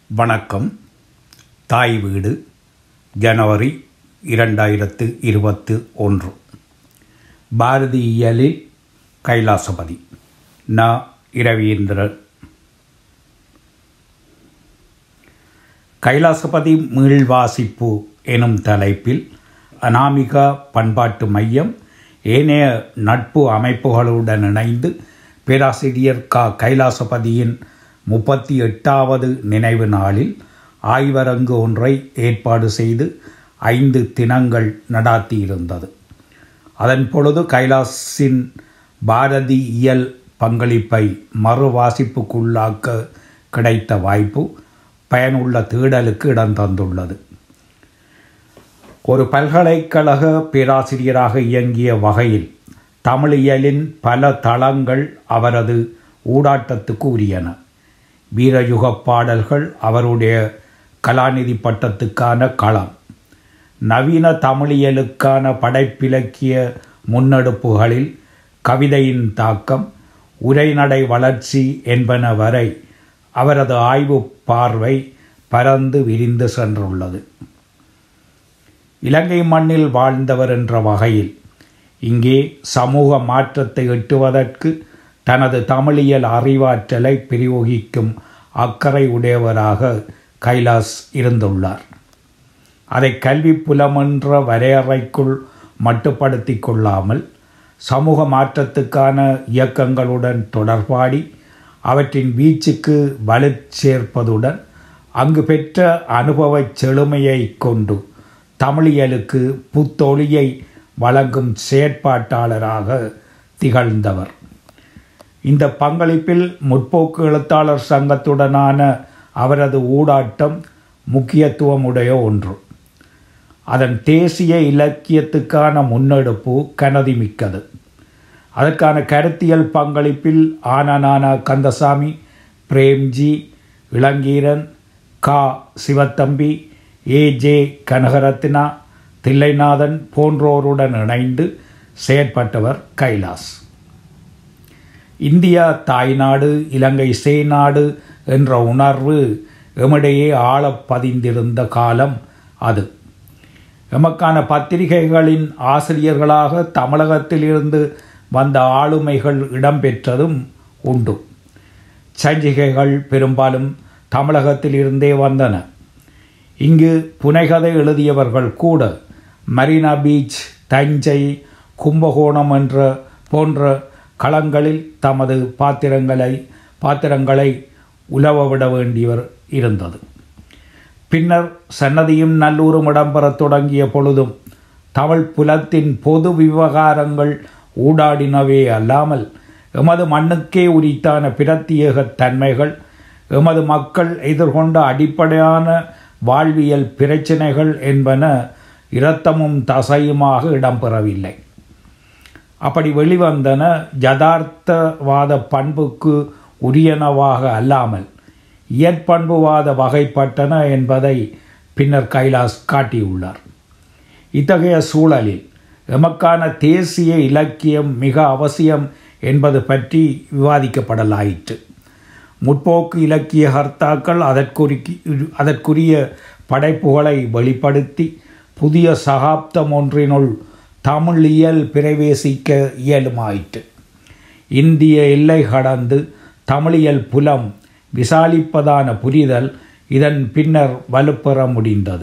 வணக்கம் தாய் வீடு ஜனவரி இரண்டாயிரத்து இருபத்து ஒன்று பாரதியியலில் கைலாசபதி ந இரவீந்திரன் கைலாசபதி மீள்வாசிப்பு எனும் தலைப்பில் அனாமிகா பண்பாட்டு மையம் ஏனைய நட்பு அமைப்புகளுடன் இணைந்து பேராசிரியர் க கைலாசபதியின் முப்பத்தி எட்டாவது நினைவு நாளில் ஆய்வரங்கு ஒன்றை ஏற்பாடு செய்து ஐந்து தினங்கள் நடாத்தியிருந்தது அதன் பொழுது கைலாஸின் பாரதி இயல் பங்களிப்பை மறுவாசிப்புக்குள்ளாக்க கிடைத்த வாய்ப்பு பயனுள்ள தேடலுக்கு இடம் தந்துள்ளது ஒரு பல்கலைக்கழக பேராசிரியராக இயங்கிய வகையில் தமிழியலின் பல தளங்கள் அவரது ஊடாட்டத்துக்கு உரியன வீரயுக பாடல்கள் அவருடைய கலாநிதி பட்டத்துக்கான களம் நவீன தமிழியலுக்கான படைப்பிலக்கிய முன்னெடுப்புகளில் கவிதையின் தாக்கம் உரைநடை வளர்ச்சி என்பன வரை அவரது ஆய்வு பார்வை பரந்து விரிந்து சென்றுள்ளது இலங்கை மண்ணில் வாழ்ந்தவர் என்ற வகையில் இங்கே சமூக மாற்றத்தை எட்டுவதற்கு தனது தமிழியல் அறிவாற்றலை பிரயோகிக்கும் அக்கறை உடையவராக கைலாஸ் இருந்துள்ளார் அதை கல்வி புலமென்ற வரையறைக்குள் மட்டுப்படுத்தி கொள்ளாமல் சமூக மாற்றத்துக்கான இயக்கங்களுடன் தொடர்பாடி அவற்றின் வீச்சுக்கு வலு சேர்ப்பதுடன் அங்கு பெற்ற அனுபவச் செழுமையை கொண்டு தமிழியலுக்கு புத்தொழியை வழங்கும் செயற்பாட்டாளராக திகழ்ந்தவர் இந்த பங்களிப்பில் முற்போக்கு எழுத்தாளர் சங்கத்துடனான அவரது ஊடாட்டம் முக்கியத்துவமுடைய ஒன்று அதன் தேசிய இலக்கியத்துக்கான முன்னெடுப்பு கனதிமிக்கது அதற்கான கருத்தியல் பங்களிப்பில் ஆனநானா கந்தசாமி பிரேம்ஜி இளங்கீரன் கா சிவத்தம்பி ஏ ஜே கனகரத்னா தில்லைநாதன் போன்றோருடன் இணைந்து செயற்பட்டவர் கைலாஸ் இந்தியா தாய்நாடு இலங்கை சேநாடு என்ற உணர்வு எமிடையே ஆழப் பதிந்திருந்த காலம் அது எமக்கான பத்திரிகைகளின் ஆசிரியர்களாக தமிழகத்திலிருந்து வந்த ஆளுமைகள் இடம்பெற்றதும் உண்டு சஞ்சிகைகள் பெரும்பாலும் தமிழகத்திலிருந்தே வந்தன இங்கு புனைகதை எழுதியவர்கள் கூட மரீனா பீச் தஞ்சை கும்பகோணம் என்ற போன்ற களங்களில் தமது பாத்திரங்களை பாத்திரங்களை உலவவிட வேண்டியவர் இருந்தது பின்னர் சன்னதியும் நல்லூரும் இடம்பெறத் தொடங்கிய பொழுதும் தமிழ் புலத்தின் பொது விவகாரங்கள் ஊடாடினவே அல்லாமல் எமது மண்ணுக்கே உரித்தான பிரத்தியேக தன்மைகள் எமது மக்கள் எதிர்கொண்ட அடிப்படையான வாழ்வியல் பிரச்சினைகள் என்பன இரத்தமும் தசையுமாக இடம்பெறவில்லை அப்படி வெளிவந்தன யதார்த்தவாத பண்புக்கு உரியனவாக அல்லாமல் இயற்பண்புவாத வகைப்பட்டன என்பதை பின்னர் கைலாஸ் காட்டியுள்ளார் இத்தகைய சூழலில் எமக்கான தேசிய இலக்கியம் மிக அவசியம் என்பது பற்றி விவாதிக்கப்படலாயிற்று முற்போக்கு இலக்கிய கர்த்தாக்கள் அதற்குறி அதற்குரிய படைப்புகளை வெளிப்படுத்தி புதிய சகாப்தம் ஒன்றினுள் தமிழியல் பிரவேசிக்க இயலுமாயிற்று இந்திய எல்லை கடந்து தமிழியல் புலம் விசாலிப்பதான புரிதல் இதன் பின்னர் வலுப்பெற முடிந்தது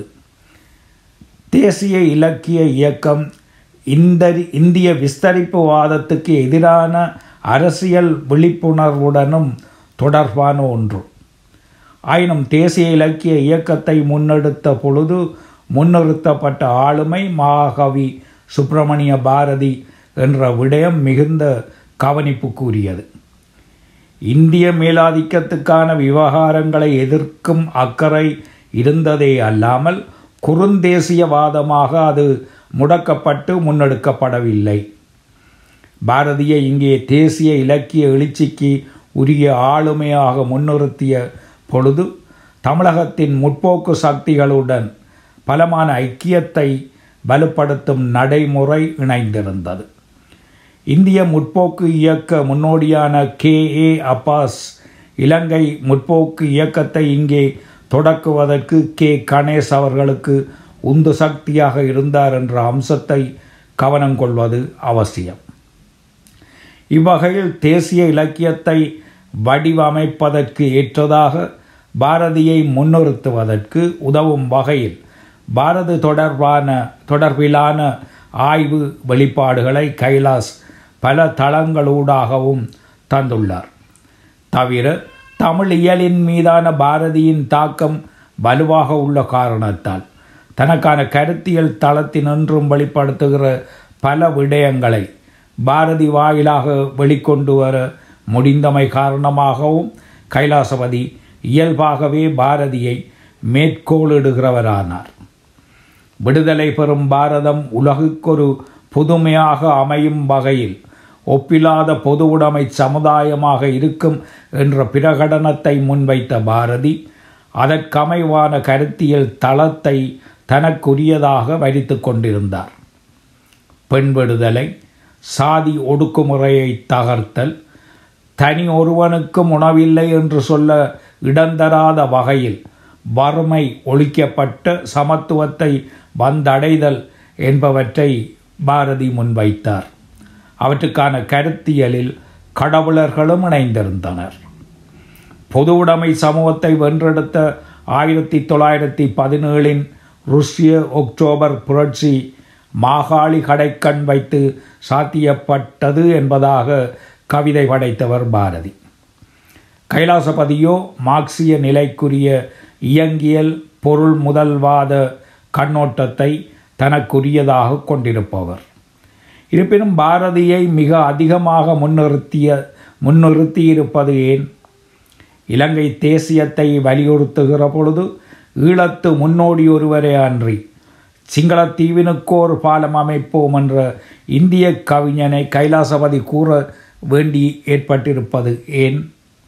தேசிய இலக்கிய இயக்கம் இந்த இந்திய விஸ்தரிப்பு வாதத்துக்கு எதிரான அரசியல் விழிப்புணர்வுடனும் தொடர்பான ஒன்று ஆயினும் தேசிய இலக்கிய இயக்கத்தை முன்னெடுத்த பொழுது முன்னிறுத்தப்பட்ட ஆளுமை மகாகவி சுப்பிரமணிய பாரதி என்ற விடயம் மிகுந்த கவனிப்புக்குரியது இந்திய மேலாதிக்கத்துக்கான விவகாரங்களை எதிர்க்கும் அக்கறை இருந்ததே அல்லாமல் குறுந்தேசியவாதமாக அது முடக்கப்பட்டு முன்னெடுக்கப்படவில்லை பாரதிய இங்கே தேசிய இலக்கிய எழுச்சிக்கு உரிய ஆளுமையாக முன்னிறுத்திய பொழுது தமிழகத்தின் முற்போக்கு சக்திகளுடன் பலமான ஐக்கியத்தை வலுப்படுத்தும் நடைமுறை இணைந்திருந்தது இந்திய முற்போக்கு இயக்க முன்னோடியான கே ஏ அப்பாஸ் இலங்கை முற்போக்கு இயக்கத்தை இங்கே தொடக்குவதற்கு கே கணேஷ் அவர்களுக்கு உந்து சக்தியாக இருந்தார் என்ற அம்சத்தை கவனம் கொள்வது அவசியம் இவ்வகையில் தேசிய இலக்கியத்தை வடிவமைப்பதற்கு ஏற்றதாக பாரதியை முன்னிறுத்துவதற்கு உதவும் வகையில் பாரதி தொடர்பான தொடர்பிலான ஆய்வு வெளிப்பாடுகளை கைலாஸ் பல தளங்களூடாகவும் தந்துள்ளார் தவிர தமிழ் இயலின் மீதான பாரதியின் தாக்கம் வலுவாக உள்ள காரணத்தால் தனக்கான கருத்தியல் தளத்தினின்றும் வெளிப்படுத்துகிற பல விடயங்களை பாரதி வாயிலாக வெளிக்கொண்டு வர முடிந்தமை காரணமாகவும் கைலாசபதி இயல்பாகவே பாரதியை மேற்கோளிடுகிறவரானார் விடுதலை பெறும் பாரதம் உலகுக்கொரு புதுமையாக அமையும் வகையில் ஒப்பில்லாத பொதுவுடைமை சமுதாயமாக இருக்கும் என்ற பிரகடனத்தை முன்வைத்த பாரதி அதற்கமைவான கருத்தியல் தளத்தை தனக்குரியதாக வரித்து கொண்டிருந்தார் பெண் விடுதலை சாதி ஒடுக்குமுறையை தகர்த்தல் தனி ஒருவனுக்கும் உணவில்லை என்று சொல்ல இடந்தராத வகையில் வறுமை ஒழிக்கப்பட்ட சமத்துவத்தை வந்தடைதல் என்பவற்றை பாரதி முன்வைத்தார் அவற்றுக்கான கருத்தியலில் கடவுளர்களும் இணைந்திருந்தனர் பொதுவுடைமை சமூகத்தை வென்றெடுத்த ஆயிரத்தி தொள்ளாயிரத்தி பதினேழின் ருஷ்ய ஒக்டோபர் புரட்சி மாகாளி கடைக்கண் வைத்து சாத்தியப்பட்டது என்பதாக கவிதை படைத்தவர் பாரதி கைலாசபதியோ மார்க்சிய நிலைக்குரிய இயங்கியல் பொருள் முதல்வாத கண்ணோட்டத்தை தனக்குரியதாக கொண்டிருப்பவர் இருப்பினும் பாரதியை மிக அதிகமாக முன்னிறுத்திய முன்னிறுத்தியிருப்பது ஏன் இலங்கை தேசியத்தை வலியுறுத்துகிற பொழுது ஈழத்து முன்னோடி ஒருவரே அன்றி சிங்களத்தீவினுக்கோர் பாலம் அமைப்போம் என்ற இந்திய கவிஞனை கைலாசபதி கூற வேண்டி ஏற்பட்டிருப்பது ஏன்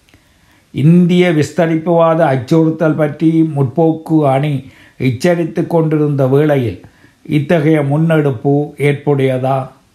இந்திய விஸ்தரிப்புவாத அச்சுறுத்தல் பற்றி முற்போக்கு அணி எச்சரித்து கொண்டிருந்த வேளையில் இத்தகைய முன்னெடுப்பு ஏற்புடையதா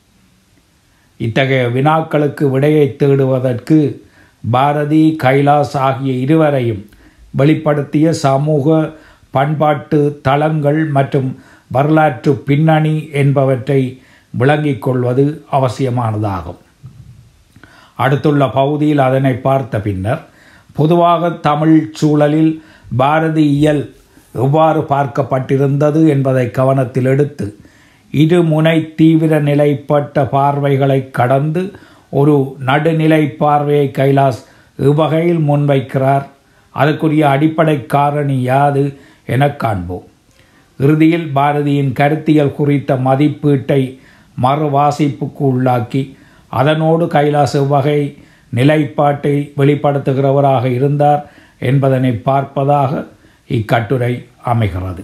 இத்தகைய வினாக்களுக்கு விடையை தேடுவதற்கு பாரதி கைலாஸ் ஆகிய இருவரையும் வெளிப்படுத்திய சமூக பண்பாட்டு தளங்கள் மற்றும் வரலாற்று பின்னணி என்பவற்றை விளங்கிக் கொள்வது அவசியமானதாகும் அடுத்துள்ள பகுதியில் அதனை பார்த்த பின்னர் பொதுவாக தமிழ் சூழலில் பாரதியியல் எவ்வாறு பார்க்கப்பட்டிருந்தது என்பதை கவனத்தில் எடுத்து இருமுனை தீவிர நிலைப்பட்ட பார்வைகளை கடந்து ஒரு நடுநிலை பார்வையை கைலாஸ் இவ்வகையில் முன்வைக்கிறார் அதற்குரிய அடிப்படை காரணி யாது என காண்போம் இறுதியில் பாரதியின் கருத்தியல் குறித்த மதிப்பீட்டை மறுவாசிப்புக்கு உள்ளாக்கி அதனோடு கைலாஸ் இவ்வகை நிலைப்பாட்டை வெளிப்படுத்துகிறவராக இருந்தார் என்பதனை பார்ப்பதாக இக்கட்டுரை அமைகிறது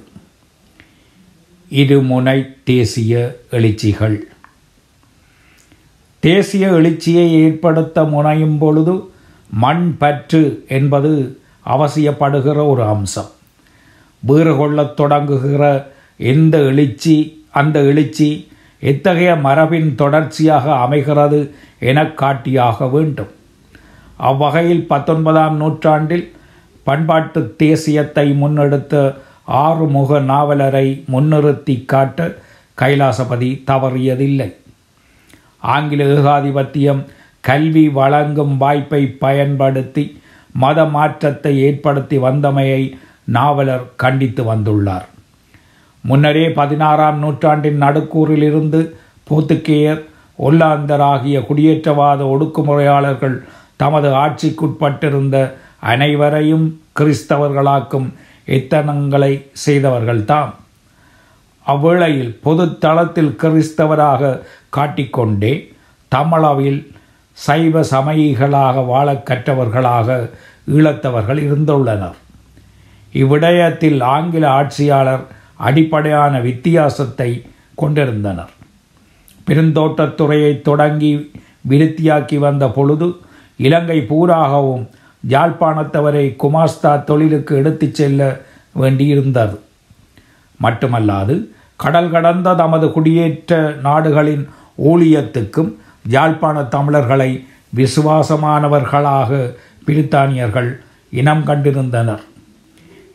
இருமுனை தேசிய எழுச்சிகள் தேசிய எழுச்சியை ஏற்படுத்த முனையும் பொழுது மண் பற்று என்பது அவசியப்படுகிற ஒரு அம்சம் வீறு கொள்ளத் தொடங்குகிற எந்த எழுச்சி அந்த எழுச்சி எத்தகைய மரபின் தொடர்ச்சியாக அமைகிறது என காட்டியாக வேண்டும் அவ்வகையில் பத்தொன்பதாம் நூற்றாண்டில் பண்பாட்டு தேசியத்தை முன்னெடுத்த ஆறுமுக நாவலரை முன்னிறுத்தி காட்ட கைலாசபதி தவறியதில்லை ஆங்கில ஏகாதிபத்தியம் கல்வி வழங்கும் வாய்ப்பை பயன்படுத்தி மத மாற்றத்தை ஏற்படுத்தி வந்தமையை நாவலர் கண்டித்து வந்துள்ளார் முன்னரே பதினாறாம் நூற்றாண்டின் நடுக்கூறிலிருந்து போத்துக்கேயர் ஒல்லாந்தர் ஆகிய குடியேற்றவாத ஒடுக்குமுறையாளர்கள் தமது ஆட்சிக்குட்பட்டிருந்த அனைவரையும் கிறிஸ்தவர்களாக்கும் எத்தனங்களை செய்தவர்கள்தாம் அவ்வேளையில் பொது தளத்தில் கிறிஸ்தவராக காட்டிக்கொண்டே தமிழவில் சைவ சமயிகளாக வாழக் கற்றவர்களாக ஈழத்தவர்கள் இருந்துள்ளனர் இவ்விடயத்தில் ஆங்கில ஆட்சியாளர் அடிப்படையான வித்தியாசத்தை கொண்டிருந்தனர் பெருந்தோட்டத்துறையை தொடங்கி விருத்தியாக்கி வந்த பொழுது இலங்கை பூராகவும் யாழ்ப்பாணத்தவரை குமாஸ்தா தொழிலுக்கு எடுத்துச் செல்ல வேண்டியிருந்தது மட்டுமல்லாது கடல் கடந்த தமது குடியேற்ற நாடுகளின் ஊழியத்துக்கும் யாழ்ப்பாண தமிழர்களை விசுவாசமானவர்களாக பிரித்தானியர்கள் இனம் கண்டிருந்தனர்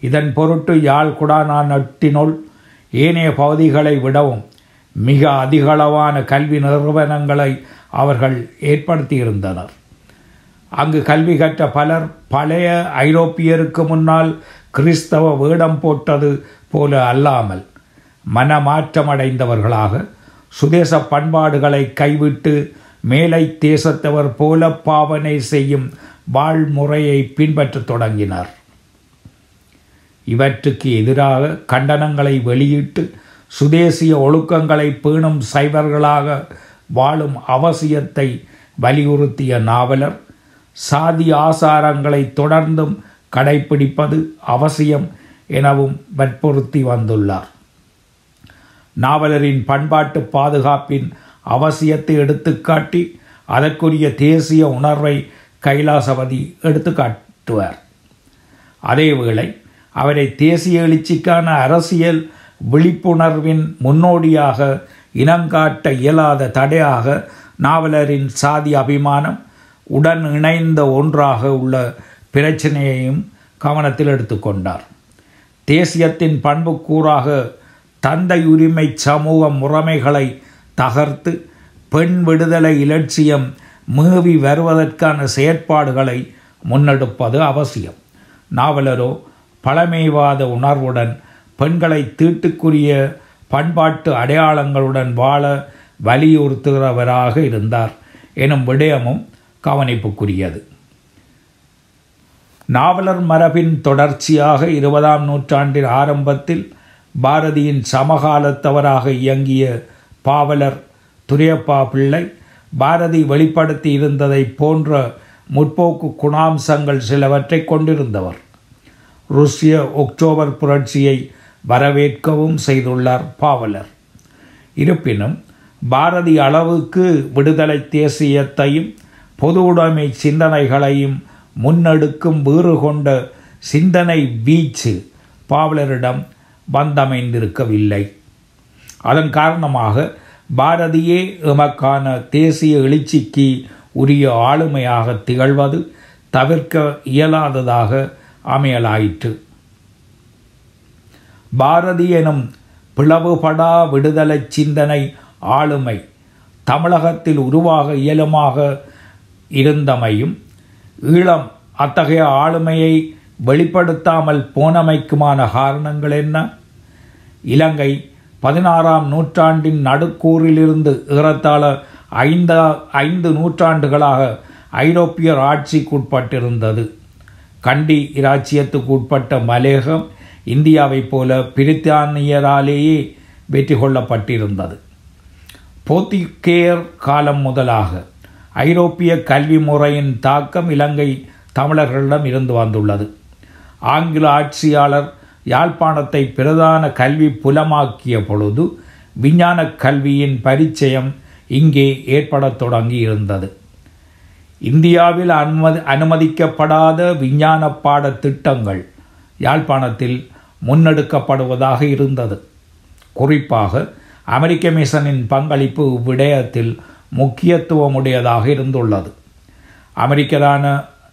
இதன் பொருட்டு யாழ் குடானா நட்டினுள் ஏனைய பகுதிகளை விடவும் மிக அதிகளவான கல்வி நிறுவனங்களை அவர்கள் ஏற்படுத்தியிருந்தனர் அங்கு கல்வி கற்ற பலர் பழைய ஐரோப்பியருக்கு முன்னால் கிறிஸ்தவ வேடம் போட்டது போல அல்லாமல் மனமாற்றமடைந்தவர்களாக சுதேச பண்பாடுகளை கைவிட்டு மேலை தேசத்தவர் போல பாவனை செய்யும் வாழ்முறையை பின்பற்றத் தொடங்கினார் இவற்றுக்கு எதிராக கண்டனங்களை வெளியிட்டு சுதேசிய ஒழுக்கங்களை பேணும் சைவர்களாக வாழும் அவசியத்தை வலியுறுத்திய நாவலர் சாதி ஆசாரங்களை தொடர்ந்தும் கடைபிடிப்பது அவசியம் எனவும் வற்புறுத்தி வந்துள்ளார் நாவலரின் பண்பாட்டு பாதுகாப்பின் அவசியத்தை எடுத்துக்காட்டி அதற்குரிய தேசிய உணர்வை கைலாசபதி எடுத்துக்காட்டுவார் அதேவேளை அவரை தேசிய எழுச்சிக்கான அரசியல் விழிப்புணர்வின் முன்னோடியாக இனங்காட்ட இயலாத தடையாக நாவலரின் சாதி அபிமானம் உடன் இணைந்த ஒன்றாக உள்ள பிரச்சனையையும் கவனத்தில் எடுத்துக்கொண்டார் தேசியத்தின் பண்புக்கூறாக தந்தை உரிமை சமூக முறைமைகளை தகர்த்து பெண் விடுதலை இலட்சியம் மேவி வருவதற்கான செயற்பாடுகளை முன்னெடுப்பது அவசியம் நாவலரோ பழமைவாத உணர்வுடன் பெண்களை தீட்டுக்குரிய பண்பாட்டு அடையாளங்களுடன் வாழ வலியுறுத்துகிறவராக இருந்தார் எனும் விடயமும் கவனிப்புக்குரியது நாவலர் மரபின் தொடர்ச்சியாக இருபதாம் நூற்றாண்டின் ஆரம்பத்தில் பாரதியின் சமகாலத்தவராக இயங்கிய பாவலர் துரியப்பா பிள்ளை பாரதி வெளிப்படுத்தி இருந்ததை போன்ற முற்போக்கு குணாம்சங்கள் சிலவற்றை கொண்டிருந்தவர் ருஷ்ய ஒக்டோபர் புரட்சியை வரவேற்கவும் செய்துள்ளார் பாவலர் இருப்பினும் பாரதி அளவுக்கு விடுதலை தேசியத்தையும் பொது உடைமை சிந்தனைகளையும் முன்னெடுக்கும் வீறு கொண்ட சிந்தனை வீச்சு பாவலரிடம் வந்தமைந்திருக்கவில்லை அதன் காரணமாக பாரதியே எமக்கான தேசிய எழுச்சிக்கு உரிய ஆளுமையாக திகழ்வது தவிர்க்க இயலாததாக அமையலாயிற்று பாரதி எனும் பிளவுபடா விடுதலை சிந்தனை ஆளுமை தமிழகத்தில் உருவாக இயலுமாக இருந்தமையும் ஈழம் அத்தகைய ஆளுமையை வெளிப்படுத்தாமல் போனமைக்குமான காரணங்கள் என்ன இலங்கை பதினாறாம் நூற்றாண்டின் நடுக்கூறிலிருந்து ஏறத்தாழ ஐந்தா ஐந்து நூற்றாண்டுகளாக ஐரோப்பியர் ஆட்சிக்குட்பட்டிருந்தது கண்டி இராச்சியத்துக்கு உட்பட்ட மலேகம் இந்தியாவைப் போல பிரித்தானியராலேயே வெற்றி கொள்ளப்பட்டிருந்தது போர்த்துகேயர் காலம் முதலாக ஐரோப்பிய கல்வி முறையின் தாக்கம் இலங்கை தமிழர்களிடம் இருந்து வந்துள்ளது ஆங்கில ஆட்சியாளர் யாழ்ப்பாணத்தை பிரதான கல்வி புலமாக்கிய பொழுது விஞ்ஞான கல்வியின் பரிச்சயம் இங்கே ஏற்படத் தொடங்கி இருந்தது இந்தியாவில் அனுமதி அனுமதிக்கப்படாத விஞ்ஞான பாட திட்டங்கள் யாழ்ப்பாணத்தில் முன்னெடுக்கப்படுவதாக இருந்தது குறிப்பாக அமெரிக்க மிஷனின் பங்களிப்பு இவ்விடயத்தில் முக்கியத்துவமுடையதாக இருந்துள்ளது அமெரிக்கரான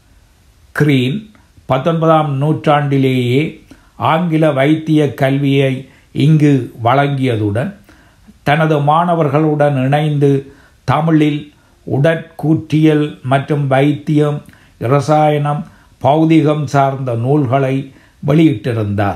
கிரீன் பத்தொன்பதாம் நூற்றாண்டிலேயே ஆங்கில வைத்திய கல்வியை இங்கு வழங்கியதுடன் தனது மாணவர்களுடன் இணைந்து தமிழில் உடற்கூற்றியல் மற்றும் வைத்தியம் இரசாயனம் பௌதிகம் சார்ந்த நூல்களை வெளியிட்டிருந்தார்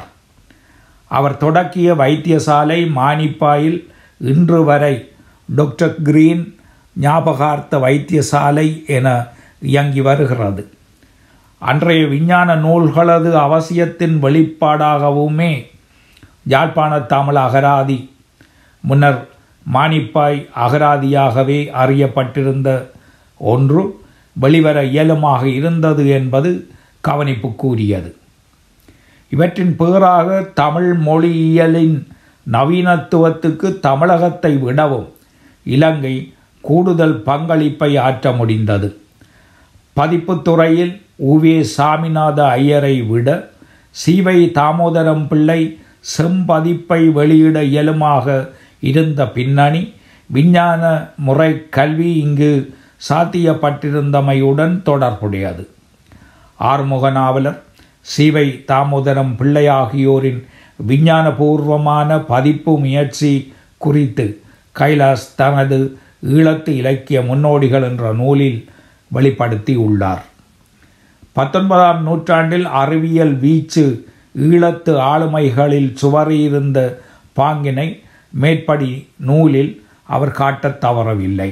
அவர் தொடக்கிய வைத்தியசாலை மானிப்பாயில் இன்று வரை டாக்டர் கிரீன் ஞாபகார்த்த வைத்தியசாலை என இயங்கி வருகிறது அன்றைய விஞ்ஞான நூல்களது அவசியத்தின் வெளிப்பாடாகவுமே யாழ்ப்பாண தமிழ் அகராதி முன்னர் மானிப்பாய் அகராதியாகவே அறியப்பட்டிருந்த ஒன்று வெளிவர இயலுமாக இருந்தது என்பது கவனிப்புக்குரியது இவற்றின் பேராக தமிழ் மொழியியலின் நவீனத்துவத்துக்கு தமிழகத்தை விடவும் இலங்கை கூடுதல் பங்களிப்பை ஆற்ற முடிந்தது பதிப்புத்துறையில் உவே சாமிநாத ஐயரை விட சீவை தாமோதரம் பிள்ளை செம்பதிப்பை வெளியிட இயலுமாக இருந்த பின்னணி விஞ்ஞான முறை கல்வி இங்கு சாத்தியப்பட்டிருந்தமையுடன் தொடர்புடையது ஆறுமுக நாவலர் சீவை தாமோதரம் பிள்ளை ஆகியோரின் விஞ்ஞானபூர்வமான பதிப்பு முயற்சி குறித்து கைலாஸ் தனது ஈழத்து இலக்கிய முன்னோடிகள் என்ற நூலில் வெளிப்படுத்தி உள்ளார் பத்தொன்பதாம் நூற்றாண்டில் அறிவியல் வீச்சு ஈழத்து ஆளுமைகளில் சுவறியிருந்த பாங்கினை மேற்படி நூலில் அவர் காட்டத் தவறவில்லை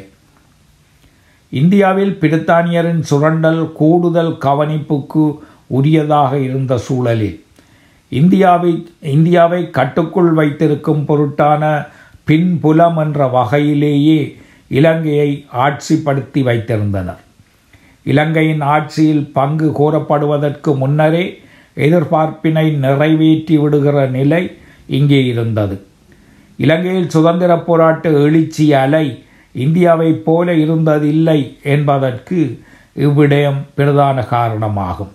இந்தியாவில் பிரித்தானியரின் சுரண்டல் கூடுதல் கவனிப்புக்கு உரியதாக இருந்த சூழலில் இந்தியாவை இந்தியாவை கட்டுக்குள் வைத்திருக்கும் பொருட்டான பின்புலம் என்ற வகையிலேயே இலங்கையை ஆட்சிப்படுத்தி வைத்திருந்தனர் இலங்கையின் ஆட்சியில் பங்கு கோரப்படுவதற்கு முன்னரே எதிர்பார்ப்பினை நிறைவேற்றி விடுகிற நிலை இங்கே இருந்தது இலங்கையில் சுதந்திர போராட்ட எழுச்சி அலை இந்தியாவைப் போல இருந்ததில்லை என்பதற்கு இவ்விடயம் பிரதான காரணமாகும்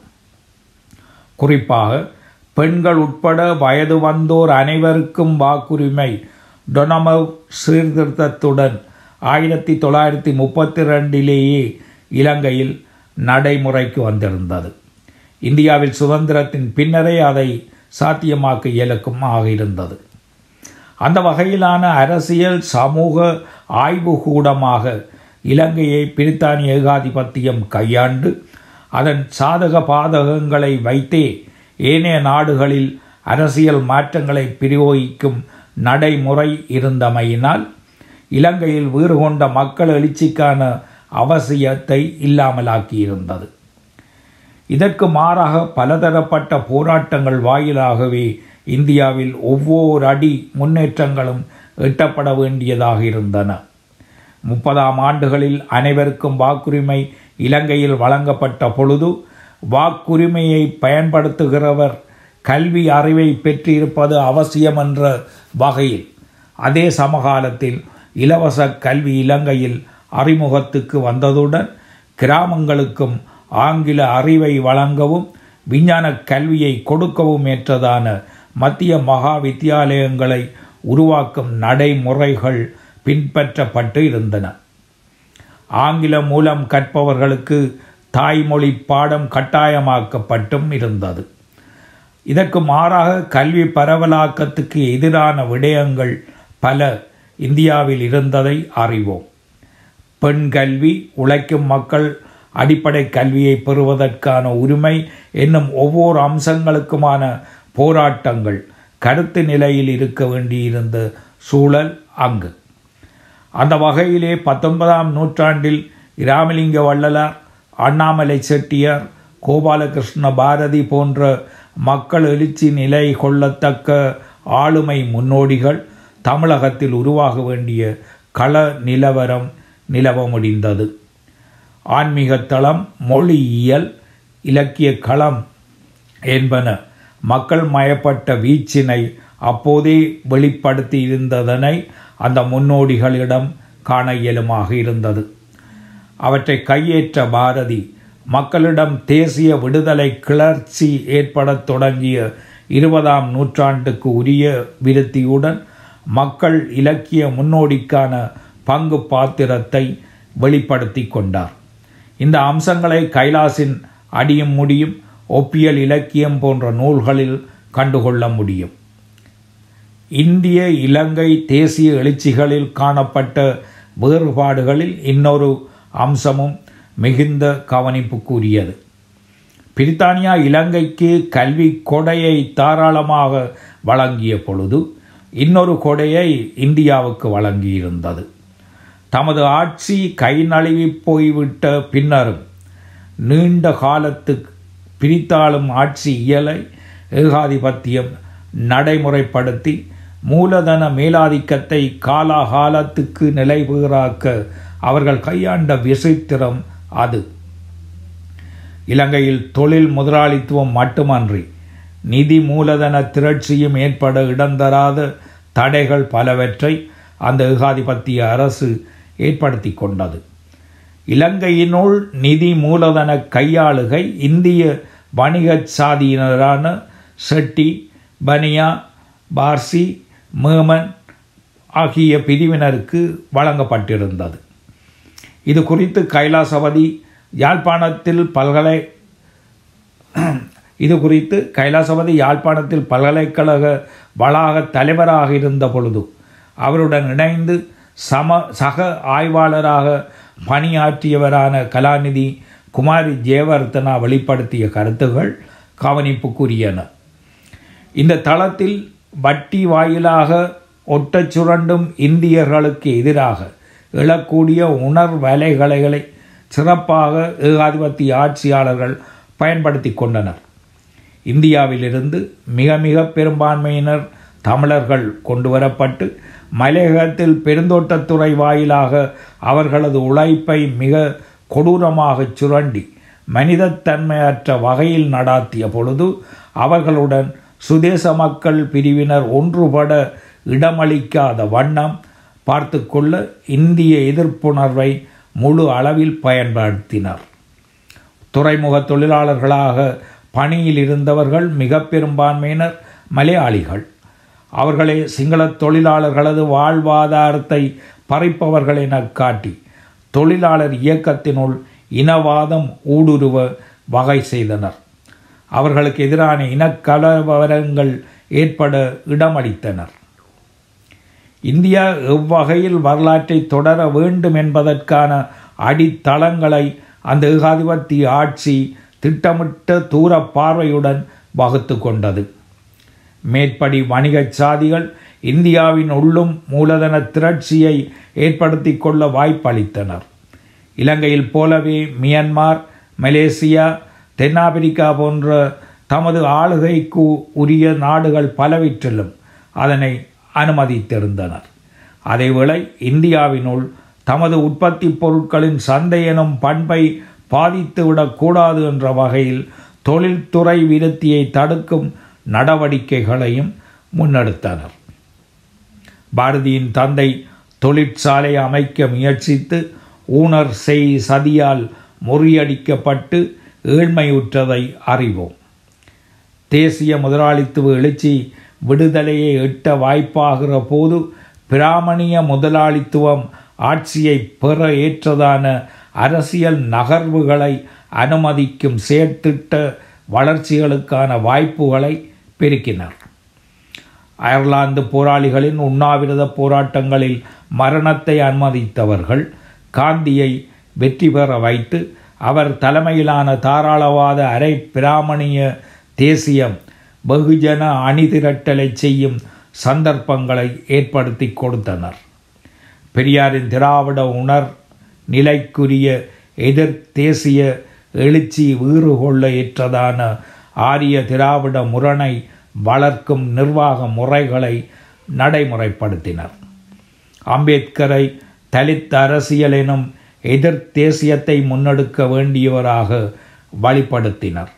குறிப்பாக பெண்கள் உட்பட வயது வந்தோர் அனைவருக்கும் வாக்குரிமை டொனமவ் சீர்திருத்தத்துடன் ஆயிரத்தி தொள்ளாயிரத்தி முப்பத்தி ரெண்டிலேயே இலங்கையில் நடைமுறைக்கு வந்திருந்தது இந்தியாவில் சுதந்திரத்தின் பின்னரே அதை சாத்தியமாக்க இயலுக்கும் ஆகியிருந்தது அந்த வகையிலான அரசியல் சமூக ஆய்வுகூடமாக இலங்கையை பிரித்தானிய ஏகாதிபத்தியம் கையாண்டு அதன் சாதக பாதகங்களை வைத்தே ஏனைய நாடுகளில் அரசியல் மாற்றங்களை பிரயோகிக்கும் நடைமுறை இருந்தமையினால் இலங்கையில் வீறு கொண்ட மக்கள் எழுச்சிக்கான அவசியத்தை இல்லாமலாக்கியிருந்தது இதற்கு மாறாக பலதரப்பட்ட போராட்டங்கள் வாயிலாகவே இந்தியாவில் ஒவ்வொரு அடி முன்னேற்றங்களும் எட்டப்பட வேண்டியதாக இருந்தன முப்பதாம் ஆண்டுகளில் அனைவருக்கும் வாக்குரிமை இலங்கையில் வழங்கப்பட்ட பொழுது வாக்குரிமையை பயன்படுத்துகிறவர் கல்வி அறிவை பெற்றிருப்பது அவசியம் என்ற வகையில் அதே சமகாலத்தில் இலவச கல்வி இலங்கையில் அறிமுகத்துக்கு வந்ததுடன் கிராமங்களுக்கும் ஆங்கில அறிவை வழங்கவும் விஞ்ஞான கல்வியை கொடுக்கவும் ஏற்றதான மத்திய மகா வித்தியாலயங்களை உருவாக்கும் நடைமுறைகள் பின்பற்றப்பட்டு இருந்தன ஆங்கிலம் மூலம் கற்பவர்களுக்கு தாய்மொழி பாடம் கட்டாயமாக்கப்பட்டும் இருந்தது இதற்கு மாறாக கல்வி பரவலாக்கத்துக்கு எதிரான விடயங்கள் பல இந்தியாவில் இருந்ததை அறிவோம் பெண் கல்வி உழைக்கும் மக்கள் அடிப்படை கல்வியை பெறுவதற்கான உரிமை என்னும் ஒவ்வொரு அம்சங்களுக்குமான போராட்டங்கள் கருத்து நிலையில் இருக்க வேண்டியிருந்த சூழல் அங்கு அந்த வகையிலே பத்தொன்பதாம் நூற்றாண்டில் இராமலிங்க வள்ளலார் அண்ணாமலை செட்டியார் கோபாலகிருஷ்ண பாரதி போன்ற மக்கள் எழுச்சி நிலை கொள்ளத்தக்க ஆளுமை முன்னோடிகள் தமிழகத்தில் உருவாக வேண்டிய கள நிலவரம் நிலவ முடிந்தது ஆன்மீக தளம் மொழியியல் இலக்கிய களம் என்பன மக்கள் மயப்பட்ட வீச்சினை அப்போதே வெளிப்படுத்தி இருந்ததனை அந்த முன்னோடிகளிடம் காண இயலுமாக இருந்தது அவற்றை கையேற்ற பாரதி மக்களிடம் தேசிய விடுதலை கிளர்ச்சி ஏற்படத் தொடங்கிய இருபதாம் நூற்றாண்டுக்கு உரிய விருத்தியுடன் மக்கள் இலக்கிய முன்னோடிக்கான பங்கு பாத்திரத்தை வெளிப்படுத்தி கொண்டார் இந்த அம்சங்களை கைலாசின் அடியும் முடியும் ஒப்பியல் இலக்கியம் போன்ற நூல்களில் கண்டுகொள்ள முடியும் இந்திய இலங்கை தேசிய எழுச்சிகளில் காணப்பட்ட வேறுபாடுகளில் இன்னொரு அம்சமும் மிகுந்த கவனிப்புக்குரியது பிரித்தானியா இலங்கைக்கு கல்வி கொடையை தாராளமாக வழங்கிய பொழுது இன்னொரு கொடையை இந்தியாவுக்கு வழங்கியிருந்தது தமது ஆட்சி கை நழுவி போய்விட்ட பின்னரும் நீண்ட காலத்து பிரித்தாளும் ஆட்சி இயலை ஏகாதிபத்தியம் நடைமுறைப்படுத்தி மூலதன மேலாதிக்கத்தை காலாகாலத்துக்கு நிலைபெறாக்க அவர்கள் கையாண்ட விசித்திரம் அது இலங்கையில் தொழில் முதலாளித்துவம் மட்டுமன்றி நிதி மூலதன திரட்சியும் ஏற்பட இடந்தராத தடைகள் பலவற்றை அந்த ஏகாதிபத்திய அரசு ஏற்படுத்தி கொண்டது இலங்கையினுள் நிதி மூலதன கையாளுகை இந்திய வணிகச் சாதியினரான செட்டி பனியா பார்சி மேமன் ஆகிய பிரிவினருக்கு வழங்கப்பட்டிருந்தது இது குறித்து கைலாசபதி யாழ்ப்பாணத்தில் பல்கலை இது குறித்து கைலாசபதி யாழ்ப்பாணத்தில் பல்கலைக்கழக வளாக தலைவராக இருந்த பொழுது அவருடன் இணைந்து சம சக ஆய்வாளராக பணியாற்றியவரான கலாநிதி குமாரி ஜெயவர்த்தனா வெளிப்படுத்திய கருத்துகள் கவனிப்புக்குரியன இந்த தளத்தில் வட்டி வாயிலாக ஒட்டச் சுரண்டும் இந்தியர்களுக்கு எதிராக எழக்கூடிய உணர்வலைகளை சிறப்பாக ஏகாதிபத்திய ஆட்சியாளர்கள் பயன்படுத்தி கொண்டனர் இந்தியாவிலிருந்து மிக மிக பெரும்பான்மையினர் தமிழர்கள் கொண்டு வரப்பட்டு மலையகத்தில் பெருந்தோட்டத்துறை வாயிலாக அவர்களது உழைப்பை மிக கொடூரமாக சுரண்டி மனிதத்தன்மையற்ற வகையில் நடாத்திய பொழுது அவர்களுடன் சுதேச மக்கள் பிரிவினர் ஒன்றுபட இடமளிக்காத வண்ணம் பார்த்து கொள்ள இந்திய எதிர்ப்புணர்வை முழு அளவில் பயன்படுத்தினர் துறைமுக தொழிலாளர்களாக பணியில் இருந்தவர்கள் மிக பெரும்பான்மையினர் மலையாளிகள் அவர்களே சிங்கள தொழிலாளர்களது வாழ்வாதாரத்தை பறிப்பவர்கள் என காட்டி தொழிலாளர் இயக்கத்தினுள் இனவாதம் ஊடுருவ வகை செய்தனர் அவர்களுக்கு எதிரான இனக்கலவரங்கள் ஏற்பட இடமளித்தனர் இந்தியா எவ்வகையில் வரலாற்றை தொடர வேண்டும் என்பதற்கான அடித்தளங்களை அந்த ஏகாதிபத்திய ஆட்சி திட்டமிட்ட தூர பார்வையுடன் வகுத்து கொண்டது மேற்படி வணிகச் சாதிகள் இந்தியாவின் உள்ளும் மூலதன திரட்சியை ஏற்படுத்தி கொள்ள வாய்ப்பளித்தனர் இலங்கையில் போலவே மியன்மார் மலேசியா தென்னாப்பிரிக்கா போன்ற தமது ஆளுகைக்கு உரிய நாடுகள் பலவற்றிலும் அதனை அனுமதித்திருந்தனர் அதேவேளை இந்தியாவினுள் தமது உற்பத்தி பொருட்களின் சந்தை எனும் பண்பை பாதித்துவிடக்கூடாது என்ற வகையில் தொழில்துறை விருத்தியை தடுக்கும் நடவடிக்கைகளையும் முன்னெடுத்தனர் பாரதியின் தந்தை தொழிற்சாலை அமைக்க முயற்சித்து ஊனர் செய் சதியால் முறியடிக்கப்பட்டு ஏழ்மையுற்றதை அறிவோம் தேசிய முதலாளித்துவ எழுச்சி விடுதலையை எட்ட வாய்ப்பாகிற போது பிராமணிய முதலாளித்துவம் ஆட்சியை பெற ஏற்றதான அரசியல் நகர்வுகளை அனுமதிக்கும் செயற்திட்ட வளர்ச்சிகளுக்கான வாய்ப்புகளை பெருக்கினர் அயர்லாந்து போராளிகளின் உண்ணாவிரத போராட்டங்களில் மரணத்தை அனுமதித்தவர்கள் காந்தியை வெற்றி பெற வைத்து அவர் தலைமையிலான தாராளவாத அரை பிராமணிய தேசியம் வெகுஜன அணிதிரட்டலை செய்யும் சந்தர்ப்பங்களை ஏற்படுத்தி கொடுத்தனர் பெரியாரின் திராவிட உணர் நிலைக்குரிய எதிர் தேசிய எழுச்சி வீறு கொள்ள ஏற்றதான ஆரிய திராவிட முரணை வளர்க்கும் நிர்வாக முறைகளை நடைமுறைப்படுத்தினர் அம்பேத்கரை தலித் அரசியல் எனும் எதிர் தேசியத்தை முன்னெடுக்க வேண்டியவராக வழிப்படுத்தினர்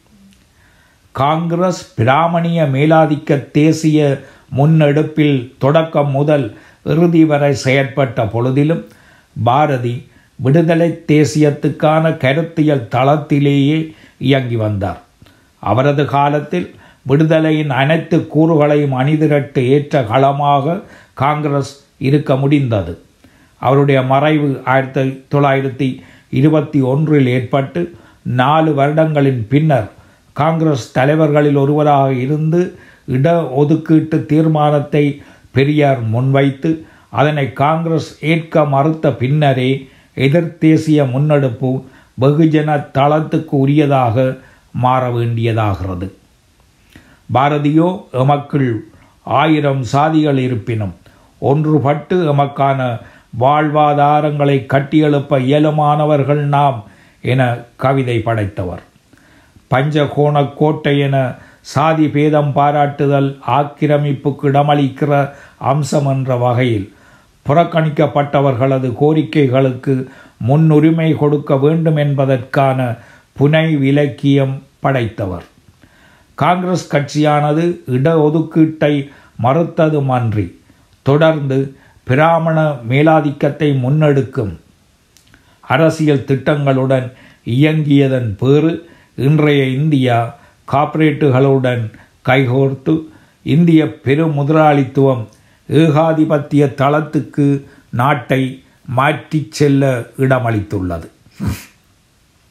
காங்கிரஸ் பிராமணிய மேலாதிக்க தேசிய முன்னெடுப்பில் தொடக்கம் முதல் இறுதி வரை செயற்பட்ட பொழுதிலும் பாரதி விடுதலை தேசியத்துக்கான கருத்தியல் தளத்திலேயே இயங்கி வந்தார் அவரது காலத்தில் விடுதலையின் அனைத்து கூறுகளையும் அணிதிரட்டு ஏற்ற களமாக காங்கிரஸ் இருக்க முடிந்தது அவருடைய மறைவு ஆயிரத்தி தொள்ளாயிரத்தி இருபத்தி ஒன்றில் ஏற்பட்டு நாலு வருடங்களின் பின்னர் காங்கிரஸ் தலைவர்களில் ஒருவராக இருந்து இட ஒதுக்கீட்டு தீர்மானத்தை பெரியார் முன்வைத்து அதனை காங்கிரஸ் ஏற்க மறுத்த பின்னரே எதிர்த்தேசிய முன்னெடுப்பு வெகுஜன தளத்துக்கு உரியதாக மாற வேண்டியதாகிறது பாரதியோ எமக்குள் ஆயிரம் சாதிகள் இருப்பினும் ஒன்றுபட்டு எமக்கான வாழ்வாதாரங்களை கட்டியெழுப்ப இயலுமானவர்கள் நாம் என கவிதை படைத்தவர் பஞ்சகோண கோட்டை என சாதி பேதம் பாராட்டுதல் ஆக்கிரமிப்புக்கு இடமளிக்கிற அம்சம் என்ற வகையில் புறக்கணிக்கப்பட்டவர்களது கோரிக்கைகளுக்கு முன்னுரிமை கொடுக்க வேண்டும் என்பதற்கான புனை விலக்கியம் படைத்தவர் காங்கிரஸ் கட்சியானது இடஒதுக்கீட்டை மறுத்ததுமன்றி தொடர்ந்து பிராமண மேலாதிக்கத்தை முன்னெடுக்கும் அரசியல் திட்டங்களுடன் இயங்கியதன் பேறு இன்றைய இந்தியா கார்ப்பரேட்டுகளுடன் கைகோர்த்து இந்திய பெரு முதலாளித்துவம் ஏகாதிபத்திய தளத்துக்கு நாட்டை மாற்றிச் செல்ல இடமளித்துள்ளது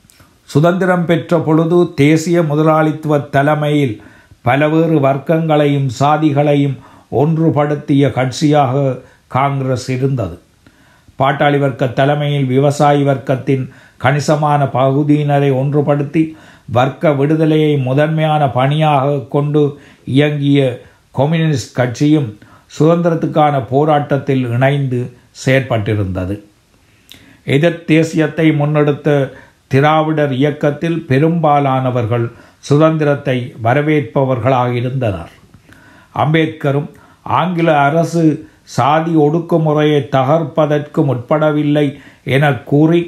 சுதந்திரம் பெற்ற பொழுது தேசிய முதலாளித்துவ தலைமையில் பலவேறு வர்க்கங்களையும் சாதிகளையும் ஒன்றுபடுத்திய கட்சியாக காங்கிரஸ் இருந்தது பாட்டாளி வர்க்க தலைமையில் விவசாயி வர்க்கத்தின் கணிசமான பகுதியினரை ஒன்றுபடுத்தி வர்க்க விடுதலையை முதன்மையான பணியாக கொண்டு இயங்கிய கம்யூனிஸ்ட் கட்சியும் சுதந்திரத்துக்கான போராட்டத்தில் இணைந்து செயற்பட்டிருந்தது எதிர் தேசியத்தை முன்னெடுத்த திராவிடர் இயக்கத்தில் பெரும்பாலானவர்கள் சுதந்திரத்தை வரவேற்பவர்களாக இருந்தனர் அம்பேத்கரும் ஆங்கில அரசு சாதி ஒடுக்குமுறையை தகர்ப்பதற்கு முற்படவில்லை என கூறி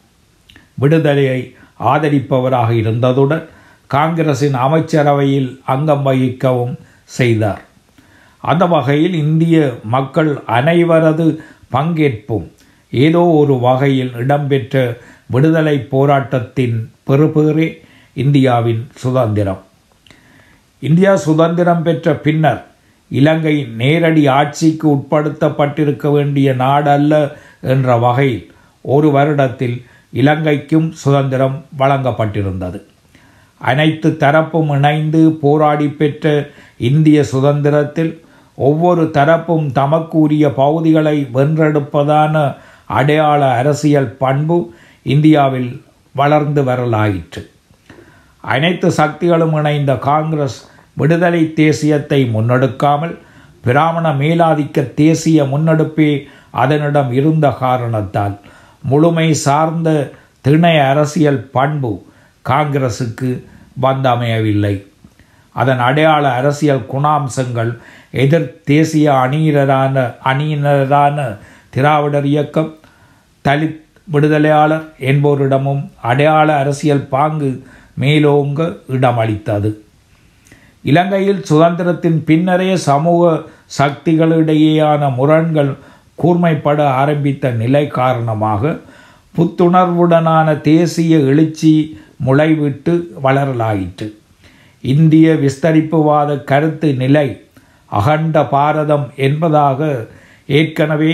விடுதலையை ஆதரிப்பவராக இருந்ததுடன் காங்கிரசின் அமைச்சரவையில் அங்கம் வகிக்கவும் செய்தார் அந்த வகையில் இந்திய மக்கள் அனைவரது பங்கேற்பும் ஏதோ ஒரு வகையில் இடம்பெற்ற விடுதலை போராட்டத்தின் பெறுபேறே இந்தியாவின் சுதந்திரம் இந்தியா சுதந்திரம் பெற்ற பின்னர் இலங்கை நேரடி ஆட்சிக்கு உட்படுத்தப்பட்டிருக்க வேண்டிய நாடல்ல என்ற வகையில் ஒரு வருடத்தில் இலங்கைக்கும் சுதந்திரம் வழங்கப்பட்டிருந்தது அனைத்து தரப்பும் இணைந்து போராடி பெற்ற இந்திய சுதந்திரத்தில் ஒவ்வொரு தரப்பும் தமக்குரிய பகுதிகளை வென்றெடுப்பதான அடையாள அரசியல் பண்பு இந்தியாவில் வளர்ந்து வரலாயிற்று அனைத்து சக்திகளும் இணைந்த காங்கிரஸ் விடுதலை தேசியத்தை முன்னெடுக்காமல் பிராமண மேலாதிக்க தேசிய முன்னெடுப்பே அதனிடம் இருந்த காரணத்தால் முழுமை சார்ந்த திணை அரசியல் பண்பு காங்கிரசுக்கு வந்தமையவில்லை அதன் அடையாள அரசியல் குணாம்சங்கள் எதிர் தேசிய அணியினரான அணியினரான திராவிடர் இயக்கம் தலித் விடுதலையாளர் என்போரிடமும் அடையாள அரசியல் பாங்கு மேலோங்க இடமளித்தது இலங்கையில் சுதந்திரத்தின் பின்னரே சமூக சக்திகளிடையேயான முரண்கள் கூர்மைப்பட ஆரம்பித்த நிலை காரணமாக புத்துணர்வுடனான தேசிய எழுச்சி முளைவிட்டு வளரலாயிற்று இந்திய விஸ்தரிப்புவாத கருத்து நிலை அகண்ட பாரதம் என்பதாக ஏற்கனவே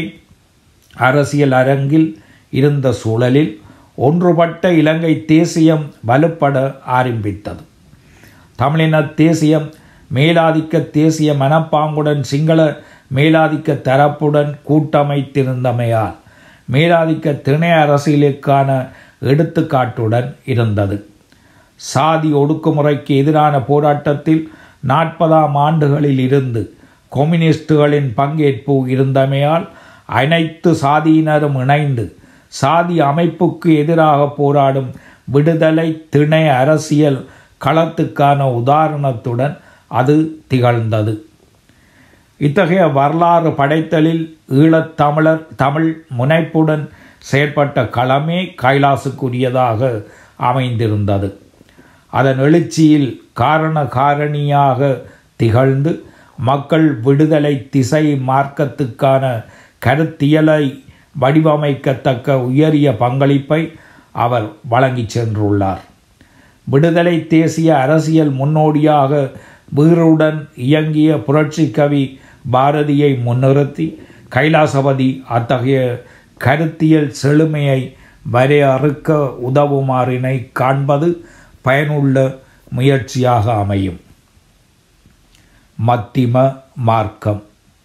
அரசியல் அரங்கில் இருந்த சூழலில் ஒன்றுபட்ட இலங்கை தேசியம் வலுப்பட ஆரம்பித்தது தமிழின தேசியம் மேலாதிக்க தேசிய மனப்பாங்குடன் சிங்கள மேலாதிக்க தரப்புடன் கூட்டமைத்திருந்தமையால் மேலாதிக்க திணை அரசியலுக்கான எடுத்துக்காட்டுடன் இருந்தது சாதி ஒடுக்குமுறைக்கு எதிரான போராட்டத்தில் நாற்பதாம் ஆண்டுகளில் இருந்து கம்யூனிஸ்டுகளின் பங்கேற்பு இருந்தமையால் அனைத்து சாதியினரும் இணைந்து சாதி அமைப்புக்கு எதிராக போராடும் விடுதலை திணை அரசியல் களத்துக்கான உதாரணத்துடன் அது திகழ்ந்தது இத்தகைய வரலாறு படைத்தலில் ஈழத்தமிழர் தமிழ் முனைப்புடன் செயற்பட்ட களமே கைலாசுக்குரியதாக அமைந்திருந்தது அதன் எழுச்சியில் காரண காரணியாக திகழ்ந்து மக்கள் விடுதலை திசை மார்க்கத்துக்கான கருத்தியலை வடிவமைக்கத்தக்க உயரிய பங்களிப்பை அவர் வழங்கிச் சென்றுள்ளார் விடுதலை தேசிய அரசியல் முன்னோடியாக வீருடன் இயங்கிய புரட்சி கவி பாரதியை முன்னிறுத்தி கைலாசபதி அத்தகைய கருத்தியல் செழுமையை வரையறுக்க உதவுமாறினை காண்பது பயனுள்ள முயற்சியாக அமையும் மத்திம மார்க்கம்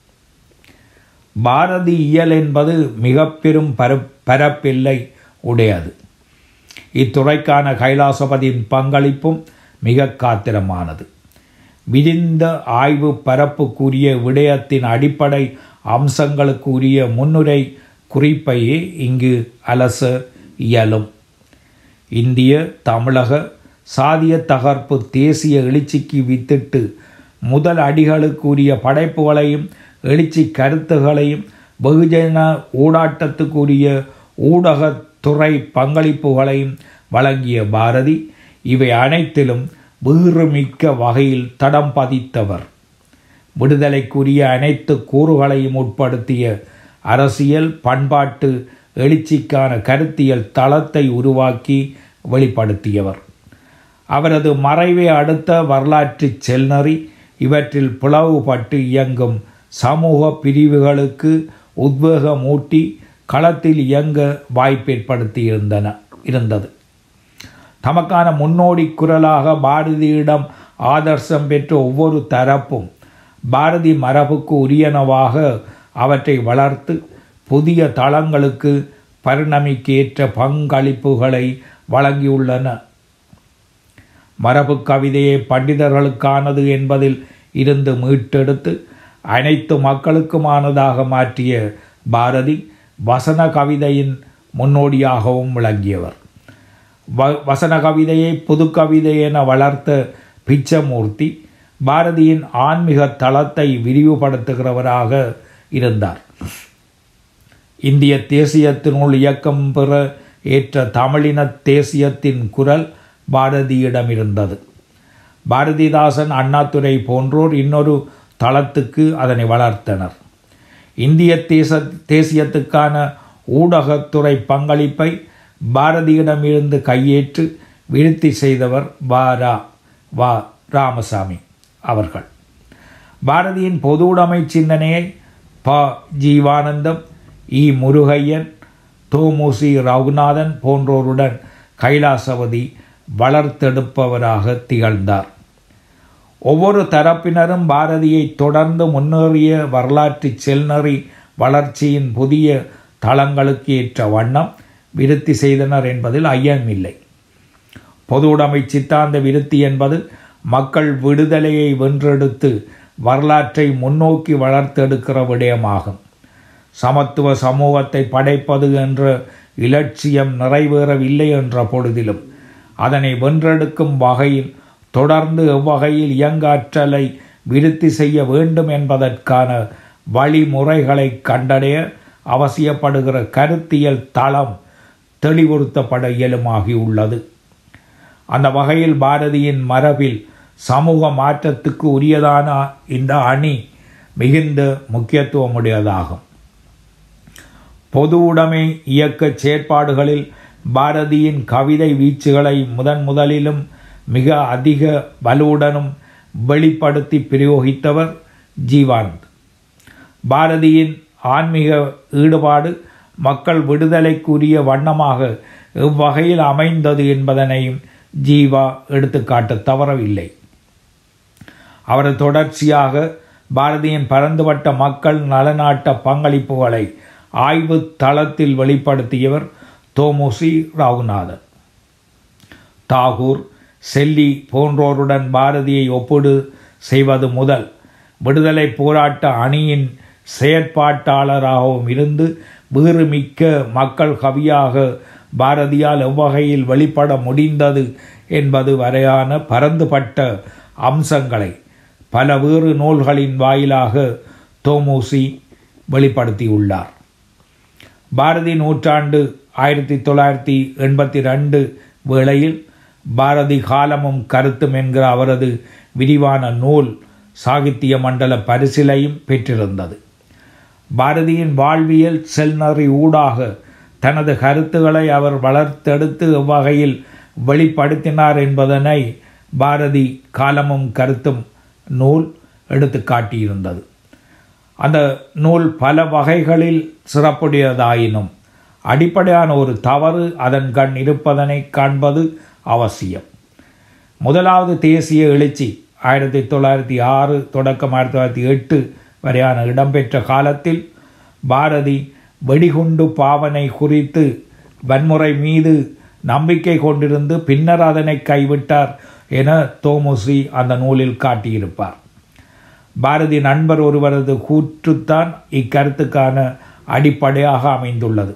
பாரதி இயல் என்பது மிக பெரும் பர பரப்பில்லை உடையது இத்துறைக்கான கைலாசபதியின் பங்களிப்பும் மிக காத்திரமானது விரிந்த ஆய்வு பரப்புக்குரிய விடயத்தின் அடிப்படை அம்சங்களுக்குரிய முன்னுரை குறிப்பையே இங்கு அலச இயலும் இந்திய தமிழக சாதிய தகர்ப்பு தேசிய எழுச்சிக்கு வித்திட்டு முதல் அடிகளுக்குரிய படைப்புகளையும் எழுச்சி கருத்துகளையும் வெகுஜன ஊடாட்டத்துக்குரிய ஊடகத்துறை பங்களிப்புகளையும் வழங்கிய பாரதி இவை அனைத்திலும் வீறுமிக்க வகையில் தடம் பதித்தவர் விடுதலைக்குரிய அனைத்து கூறுகளையும் உட்படுத்திய அரசியல் பண்பாட்டு எழுச்சிக்கான கருத்தியல் தளத்தை உருவாக்கி வெளிப்படுத்தியவர் அவரது மறைவை அடுத்த வரலாற்று செல்நறி இவற்றில் பிளவுபட்டு இயங்கும் சமூக பிரிவுகளுக்கு உத்வேகமூட்டி களத்தில் இயங்க வாய்ப்பேற்படுத்தி இருந்தன இருந்தது தமக்கான முன்னோடி குரலாக பாரதியிடம் ஆதர்சம் பெற்ற ஒவ்வொரு தரப்பும் பாரதி மரபுக்கு உரியனவாக அவற்றை வளர்த்து புதிய தளங்களுக்கு பரிணமிக்கேற்ற பங்களிப்புகளை வழங்கியுள்ளன மரபு கவிதையை பண்டிதர்களுக்கானது என்பதில் இருந்து மீட்டெடுத்து அனைத்து மக்களுக்குமானதாக மாற்றிய பாரதி வசன கவிதையின் முன்னோடியாகவும் விளங்கியவர் வ வசன கவிதையை புது கவிதை என வளர்த்த பிச்சமூர்த்தி பாரதியின் ஆன்மீக தளத்தை விரிவுபடுத்துகிறவராக இருந்தார் இந்திய தேசியத்தினுள் இயக்கம் பெற ஏற்ற தமிழின தேசியத்தின் குரல் பாரதியிடம் இருந்தது பாரதிதாசன் அண்ணாதுரை போன்றோர் இன்னொரு தளத்துக்கு அதனை வளர்த்தனர் இந்திய தேச தேசியத்துக்கான ஊடகத்துறை பங்களிப்பை பாரதியிடமிருந்து கையேற்று விருத்தி செய்தவர் வாரா வா ராமசாமி அவர்கள் பாரதியின் பொதுவுடைமை சிந்தனையை ப ஜீவானந்தம் இ முருகையன் தோமுசி ரகுநாதன் போன்றோருடன் கைலாசவதி வளர்த்தெடுப்பவராக திகழ்ந்தார் ஒவ்வொரு தரப்பினரும் பாரதியை தொடர்ந்து முன்னேறிய வரலாற்று செல்நெறி வளர்ச்சியின் புதிய தளங்களுக்கு ஏற்ற வண்ணம் விருத்தி செய்தனர் என்பதில் ஐயமில்லை பொதுவுடைமை சித்தாந்த விருத்தி என்பது மக்கள் விடுதலையை வென்றெடுத்து வரலாற்றை முன்னோக்கி வளர்த்தெடுக்கிற விடயமாகும் சமத்துவ சமூகத்தை படைப்பது என்ற இலட்சியம் நிறைவேறவில்லை என்ற பொழுதிலும் அதனை வென்றெடுக்கும் வகையில் தொடர்ந்து எவ்வகையில் இயங்காற்றலை விருத்தி செய்ய வேண்டும் என்பதற்கான வழிமுறைகளை கண்டடைய அவசியப்படுகிற கருத்தியல் தளம் தெளிவுறுத்தப்பட இயலுமாகியுள்ளது அந்த வகையில் பாரதியின் மரபில் சமூக மாற்றத்துக்கு உரியதான இந்த அணி மிகுந்த முக்கியத்துவமுடையதாகும் பொது உடைமை இயக்க செயற்பாடுகளில் பாரதியின் கவிதை வீச்சுகளை முதன் முதலிலும் மிக அதிக வலுவுடனும் வெளிப்படுத்தி பிரயோகித்தவர் ஜீவானந்த் பாரதியின் ஆன்மீக ஈடுபாடு மக்கள் விடுதலைக்குரிய வண்ணமாக எவ்வகையில் அமைந்தது என்பதனையும் ஜீவா எடுத்துக்காட்ட தவறவில்லை அவரது தொடர்ச்சியாக பாரதியின் பரந்துபட்ட மக்கள் நலநாட்ட பங்களிப்புகளை ஆய்வு தளத்தில் வெளிப்படுத்தியவர் தோமுசி ராகுநாதன் தாகூர் செல்லி போன்றோருடன் பாரதியை ஒப்பிடு செய்வது முதல் விடுதலை போராட்ட அணியின் செயற்பாட்டாளராகவும் இருந்து வீறுமிக்க மக்கள் கவியாக பாரதியால் எவ்வகையில் வெளிப்பட முடிந்தது என்பது வரையான பரந்துபட்ட அம்சங்களை பல வேறு நூல்களின் வாயிலாக தோமூசி வெளிப்படுத்தியுள்ளார் பாரதி நூற்றாண்டு ஆயிரத்தி தொள்ளாயிரத்தி எண்பத்தி ரெண்டு வேளையில் பாரதி காலமும் கருத்தும் என்கிற அவரது விரிவான நூல் சாகித்ய மண்டல பரிசிலையும் பெற்றிருந்தது பாரதியின் வாழ்வியல் செல்நறி ஊடாக தனது கருத்துக்களை அவர் வளர்த்தெடுத்து எவ்வகையில் வெளிப்படுத்தினார் என்பதனை பாரதி காலமும் கருத்தும் நூல் எடுத்து காட்டியிருந்தது அந்த நூல் பல வகைகளில் சிறப்புடையதாயினும் அடிப்படையான ஒரு தவறு அதன் கண் இருப்பதனை காண்பது அவசியம் முதலாவது தேசிய எழுச்சி ஆயிரத்தி தொள்ளாயிரத்தி ஆறு தொடக்கம் ஆயிரத்தி தொள்ளாயிரத்தி எட்டு வரையான இடம்பெற்ற காலத்தில் பாரதி வெடிகுண்டு பாவனை குறித்து வன்முறை மீது நம்பிக்கை கொண்டிருந்து பின்னர் அதனை கைவிட்டார் என தோமுசி அந்த நூலில் காட்டியிருப்பார் பாரதி நண்பர் ஒருவரது கூற்றுத்தான் இக்கருத்துக்கான அடிப்படையாக அமைந்துள்ளது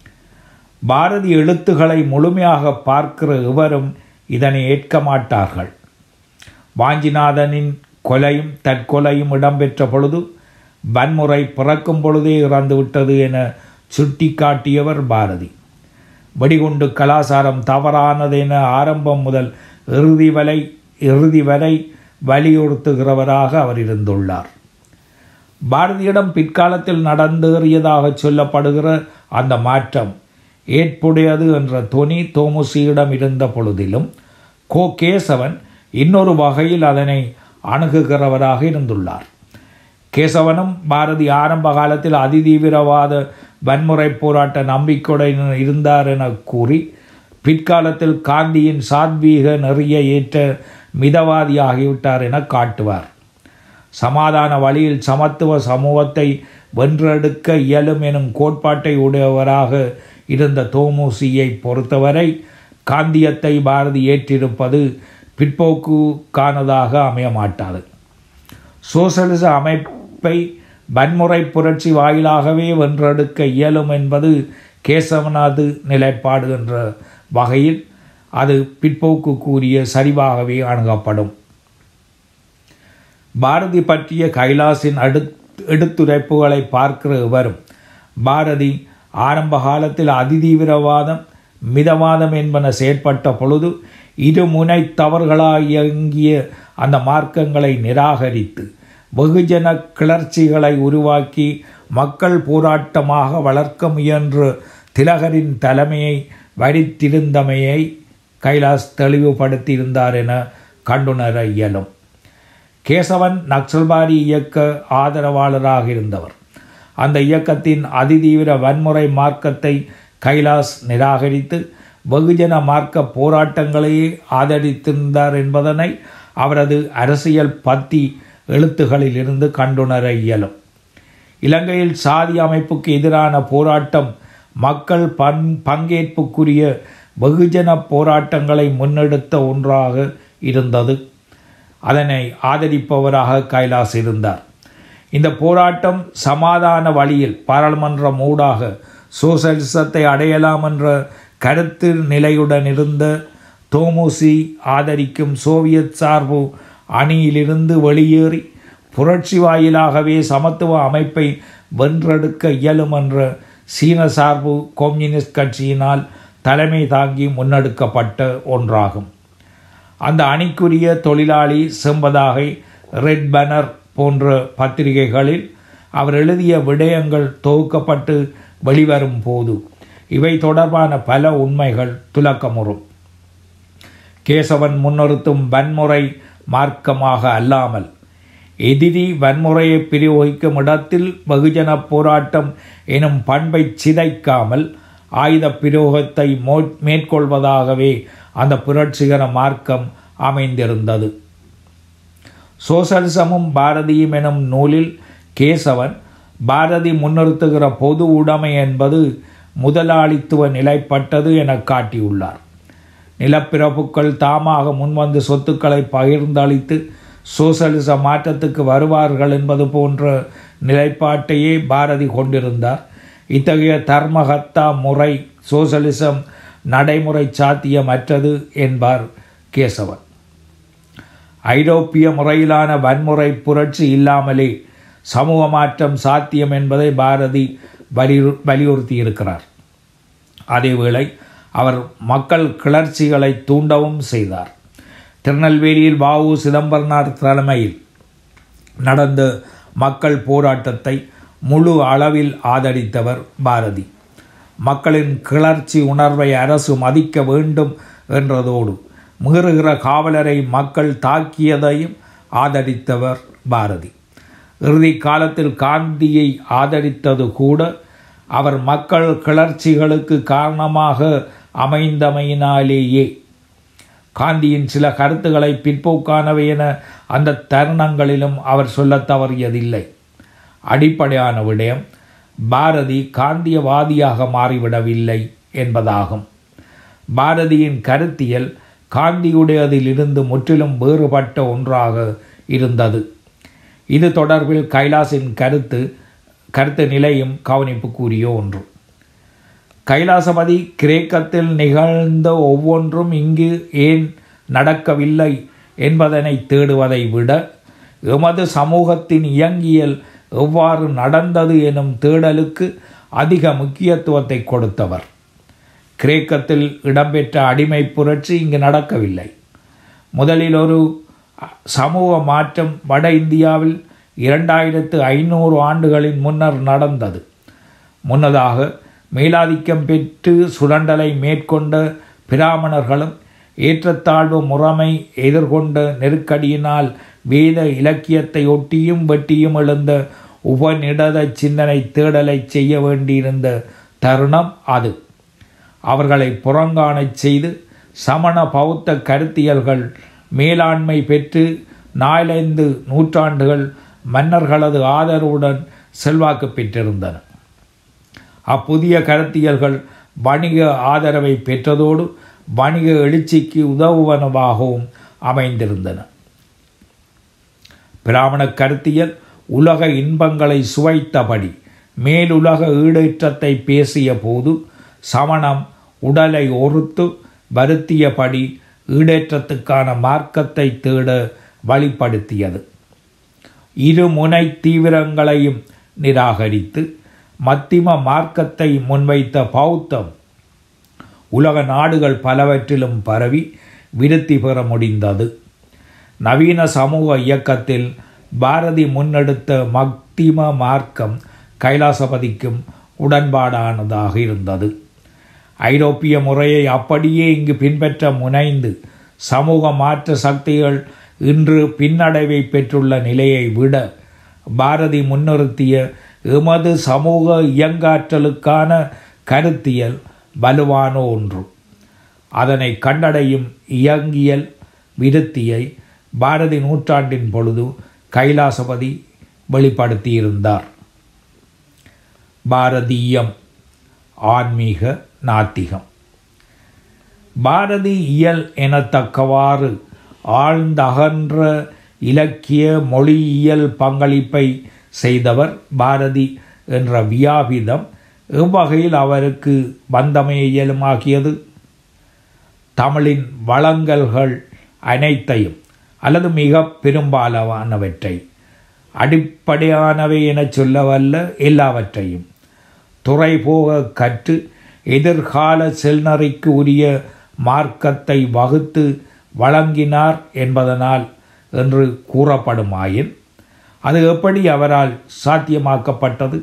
பாரதி எழுத்துக்களை முழுமையாக பார்க்கிற எவரும் இதனை ஏற்க மாட்டார்கள் வாஞ்சிநாதனின் கொலையும் தற்கொலையும் இடம்பெற்ற பொழுது வன்முறை பிறக்கும் பொழுதே இறந்துவிட்டது என சுட்டிக்காட்டியவர் பாரதி வெடிகுண்டு கலாச்சாரம் தவறானது என ஆரம்பம் முதல் இறுதி வரை இறுதி வரை வலியுறுத்துகிறவராக அவர் இருந்துள்ளார் பாரதியிடம் பிற்காலத்தில் நடந்தேறியதாக சொல்லப்படுகிற அந்த மாற்றம் ஏற்புடையது என்ற தொனி தோமுசியிடம் இருந்த பொழுதிலும் கோ கேசவன் இன்னொரு வகையில் அதனை அணுகுகிறவராக இருந்துள்ளார் கேசவனும் பாரதி ஆரம்ப காலத்தில் அதிதீவிரவாத வன்முறை போராட்ட நம்பிக்கையுடன் இருந்தார் என கூறி பிற்காலத்தில் காந்தியின் சாத்வீக நெறிய ஏற்ற மிதவாதி ஆகிவிட்டார் என காட்டுவார் சமாதான வழியில் சமத்துவ சமூகத்தை வென்றெடுக்க இயலும் எனும் கோட்பாட்டை உடையவராக இருந்த தோமுசியை பொறுத்தவரை காந்தியத்தை பாரதி ஏற்றிருப்பது பிற்போக்குக்கானதாக அமைய மாட்டாது சோசலிச அமைப்பை வன்முறை புரட்சி வாயிலாகவே வென்றெடுக்க இயலும் என்பது கேசவநாது நிலைப்பாடு என்ற வகையில் அது பிற்போக்கு கூறிய சரிவாகவே அணுகப்படும் பாரதி பற்றிய கைலாசின் அடு எடுத்துரைப்புகளை பார்க்கிற இவரும் பாரதி ஆரம்ப காலத்தில் அதிதீவிரவாதம் மிதவாதம் என்பன செயற்பட்ட பொழுது இருமுனை தவறுகளாய் இயங்கிய அந்த மார்க்கங்களை நிராகரித்து வெகுஜன கிளர்ச்சிகளை உருவாக்கி மக்கள் போராட்டமாக வளர்க்க முயன்ற திலகரின் தலைமையை வரித்திருந்தமையை கைலாஸ் தெளிவுபடுத்தியிருந்தார் என கண்டுணர இயலும் கேசவன் நக்சல்பாரி இயக்க ஆதரவாளராக இருந்தவர் அந்த இயக்கத்தின் அதிதீவிர வன்முறை மார்க்கத்தை கைலாஸ் நிராகரித்து வெகுஜன மார்க்க போராட்டங்களையே ஆதரித்திருந்தார் என்பதனை அவரது அரசியல் பத்தி எழுத்துகளில் இருந்து கண்டுணர இயலும் இலங்கையில் சாதி அமைப்புக்கு எதிரான போராட்டம் மக்கள் பன் பங்கேற்புக்குரிய வெகுஜன போராட்டங்களை முன்னெடுத்த ஒன்றாக இருந்தது அதனை ஆதரிப்பவராக கைலாஸ் இருந்தார் இந்த போராட்டம் சமாதான வழியில் பாராளுமன்றம் ஊடாக சோசலிசத்தை அடையலாம் என்ற கருத்து நிலையுடன் இருந்த தோமுசி ஆதரிக்கும் சோவியத் சார்பு அணியிலிருந்து வெளியேறி புரட்சி வாயிலாகவே சமத்துவ அமைப்பை வென்றெடுக்க இயலும் என்ற சீன சார்பு கம்யூனிஸ்ட் கட்சியினால் தலைமை தாங்கி முன்னெடுக்கப்பட்ட ஒன்றாகும் அந்த அணிக்குரிய தொழிலாளி செம்பதாகை ரெட் பேனர் போன்ற பத்திரிகைகளில் அவர் எழுதிய விடயங்கள் தொகுக்கப்பட்டு வெளிவரும் போது இவை தொடர்பான பல உண்மைகள் துலக்கமுறும் கேசவன் முன்னிறுத்தும் வன்முறை மார்க்கமாக அல்லாமல் எதிரி வன்முறையை பிரயோகிக்கும் இடத்தில் வெகுஜன போராட்டம் எனும் பண்பை சிதைக்காமல் ஆயுத பிரயோகத்தை மேற்கொள்வதாகவே அந்த புரட்சிகர மார்க்கம் அமைந்திருந்தது சோசலிசமும் பாரதியும் எனும் நூலில் கேசவன் பாரதி முன்னிறுத்துகிற பொது உடைமை என்பது முதலாளித்துவ நிலைப்பட்டது என காட்டியுள்ளார் நிலப்பிறப்புகள் தாமாக முன்வந்து சொத்துக்களை பகிர்ந்தளித்து சோசலிச மாற்றத்துக்கு வருவார்கள் என்பது போன்ற நிலைப்பாட்டையே பாரதி கொண்டிருந்தார் இத்தகைய தர்மகத்தா முறை சோசலிசம் நடைமுறை சாத்தியமற்றது என்பார் கேசவன் ஐரோப்பிய முறையிலான வன்முறை புரட்சி இல்லாமலே சமூக மாற்றம் சாத்தியம் என்பதை பாரதி வலியு வலியுறுத்தியிருக்கிறார் அதேவேளை அவர் மக்கள் கிளர்ச்சிகளை தூண்டவும் செய்தார் திருநெல்வேலியில் வாவு சிதம்பரனார் தலைமையில் நடந்த மக்கள் போராட்டத்தை முழு அளவில் ஆதரித்தவர் பாரதி மக்களின் கிளர்ச்சி உணர்வை அரசு மதிக்க வேண்டும் என்றதோடு மீறுகிற காவலரை மக்கள் தாக்கியதையும் ஆதரித்தவர் பாரதி இறுதி காலத்தில் காந்தியை ஆதரித்தது கூட அவர் மக்கள் கிளர்ச்சிகளுக்கு காரணமாக அமைந்தமையினாலேயே காந்தியின் சில கருத்துக்களை பிற்போக்கானவை என அந்த தருணங்களிலும் அவர் சொல்லத் தவறியதில்லை அடிப்படையான விடயம் பாரதி காந்தியவாதியாக மாறிவிடவில்லை என்பதாகும் பாரதியின் கருத்தியல் காந்தியுடையதிலிருந்து முற்றிலும் வேறுபட்ட ஒன்றாக இருந்தது இது தொடர்பில் கைலாசின் கருத்து கருத்து நிலையும் கவனிப்புக்குரிய ஒன்று கைலாசபதி கிரேக்கத்தில் நிகழ்ந்த ஒவ்வொன்றும் இங்கு ஏன் நடக்கவில்லை என்பதனை தேடுவதை விட எமது சமூகத்தின் இயங்கியல் எவ்வாறு நடந்தது எனும் தேடலுக்கு அதிக முக்கியத்துவத்தை கொடுத்தவர் கிரேக்கத்தில் இடம்பெற்ற அடிமை புரட்சி இங்கு நடக்கவில்லை முதலில் ஒரு சமூக மாற்றம் வட இந்தியாவில் இரண்டாயிரத்து ஐநூறு ஆண்டுகளின் முன்னர் நடந்தது முன்னதாக மேலாதிக்கம் பெற்று சுரண்டலை மேற்கொண்ட பிராமணர்களும் ஏற்றத்தாழ்வு முறைமை எதிர்கொண்ட நெருக்கடியினால் வேத இலக்கியத்தை ஒட்டியும் வெட்டியும் எழுந்த உபநிடத சிந்தனை தேடலை செய்ய வேண்டியிருந்த தருணம் அது அவர்களை புறங்காணச் செய்து சமண பௌத்த கருத்தியல்கள் மேலாண்மை பெற்று நாலந்து நூற்றாண்டுகள் மன்னர்களது ஆதரவுடன் செல்வாக்கு பெற்றிருந்தன அப்புதிய கருத்தியல்கள் வணிக ஆதரவை பெற்றதோடு வணிக எழுச்சிக்கு உதவுவனவாகவும் அமைந்திருந்தன பிராமண கருத்தியல் உலக இன்பங்களை சுவைத்தபடி மேலுலக ஈடேற்றத்தை பேசிய போது சமணம் உடலை ஒருத்து வருத்தியபடி ஈடேற்றத்துக்கான மார்க்கத்தை தேட வழிப்படுத்தியது இருமுனை தீவிரங்களையும் நிராகரித்து மத்திம மார்க்கத்தை முன்வைத்த பௌத்தம் உலக நாடுகள் பலவற்றிலும் பரவி விருத்தி பெற முடிந்தது நவீன சமூக இயக்கத்தில் பாரதி முன்னெடுத்த மத்திம மார்க்கம் கைலாசபதிக்கும் உடன்பாடானதாக இருந்தது ஐரோப்பிய முறையை அப்படியே இங்கு பின்பற்ற முனைந்து சமூக மாற்ற சக்திகள் இன்று பின்னடைவை பெற்றுள்ள நிலையை விட பாரதி முன்னிறுத்திய எமது சமூக இயங்காற்றலுக்கான கருத்தியல் வலுவான ஒன்று அதனை கண்டடையும் இயங்கியல் விருத்தியை பாரதி நூற்றாண்டின் பொழுது கைலாசபதி வெளிப்படுத்தியிருந்தார் பாரதீயம் ஆன்மீக நாத்திகம் பாரதி இயல் எனத்தக்கவாறு ஆழ்ந்தகன்ற இலக்கிய மொழியியல் பங்களிப்பை செய்தவர் பாரதி என்ற வியாபிதம் எவ்வகையில் அவருக்கு வந்தமைய இயலுமாகியது தமிழின் வளங்கல்கள் அனைத்தையும் அல்லது மிக பெரும்பாலானவற்றை அடிப்படையானவை எனச் சொல்லவல்ல எல்லாவற்றையும் துறை போக கற்று எதிர்கால செல்நறைக்கு உரிய மார்க்கத்தை வகுத்து வழங்கினார் என்பதனால் என்று கூறப்படுமாயின் அது எப்படி அவரால் சாத்தியமாக்கப்பட்டது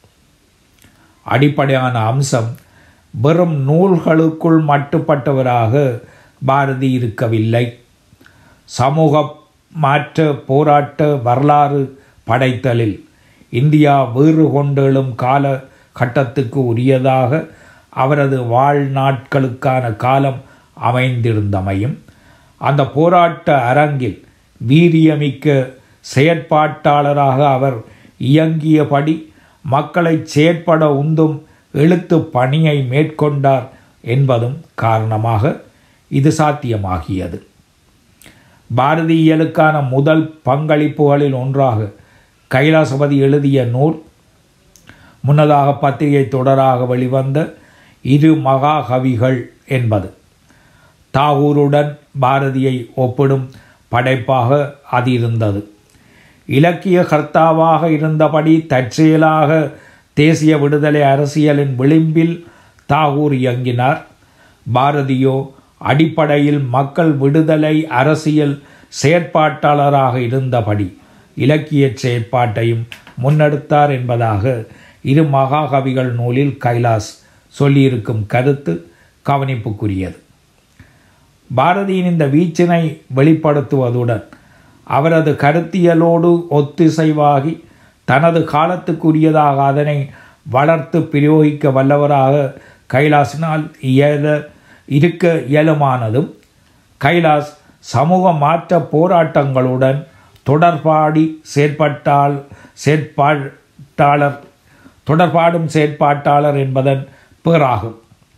அடிப்படையான அம்சம் வெறும் நூல்களுக்குள் மட்டுப்பட்டவராக பாரதி இருக்கவில்லை சமூக மாற்ற போராட்ட வரலாறு படைத்தலில் இந்தியா வேறு கொண்டெழும் கால கட்டத்துக்கு உரியதாக அவரது வாழ்நாட்களுக்கான காலம் அமைந்திருந்தமையும் அந்த போராட்ட அரங்கில் வீரியமிக்க செயற்பாட்டாளராக அவர் இயங்கியபடி மக்களை செயற்பட உந்தும் எழுத்து பணியை மேற்கொண்டார் என்பதும் காரணமாக இது சாத்தியமாகியது பாரதியியலுக்கான முதல் பங்களிப்புகளில் ஒன்றாக கைலாசபதி எழுதிய நூல் முன்னதாக பத்திரிகை தொடராக வெளிவந்த இரு மகாகவிகள் என்பது தாகூருடன் பாரதியை ஒப்பிடும் படைப்பாக அது இருந்தது இலக்கிய கர்த்தாவாக இருந்தபடி தற்செயலாக தேசிய விடுதலை அரசியலின் விளிம்பில் தாகூர் இயங்கினார் பாரதியோ அடிப்படையில் மக்கள் விடுதலை அரசியல் செயற்பாட்டாளராக இருந்தபடி இலக்கிய செயற்பாட்டையும் முன்னெடுத்தார் என்பதாக இரு மகாகவிகள் நூலில் கைலாஸ் சொல்லியிருக்கும் கருத்து கவனிப்புக்குரியது பாரதியின் இந்த வீச்சினை வெளிப்படுத்துவதுடன் அவரது கருத்தியலோடு ஒத்திசைவாகி தனது காலத்துக்குரியதாக அதனை வளர்த்து பிரயோகிக்க வல்லவராக கைலாசினால் இயல இருக்க இயலுமானதும் கைலாஸ் சமூக மாற்ற போராட்டங்களுடன் தொடர்பாடி செயற்பட்டால் செயற்பாட்டாளர் தொடர்பாடும் செயற்பாட்டாளர் என்பதன் பேராகும்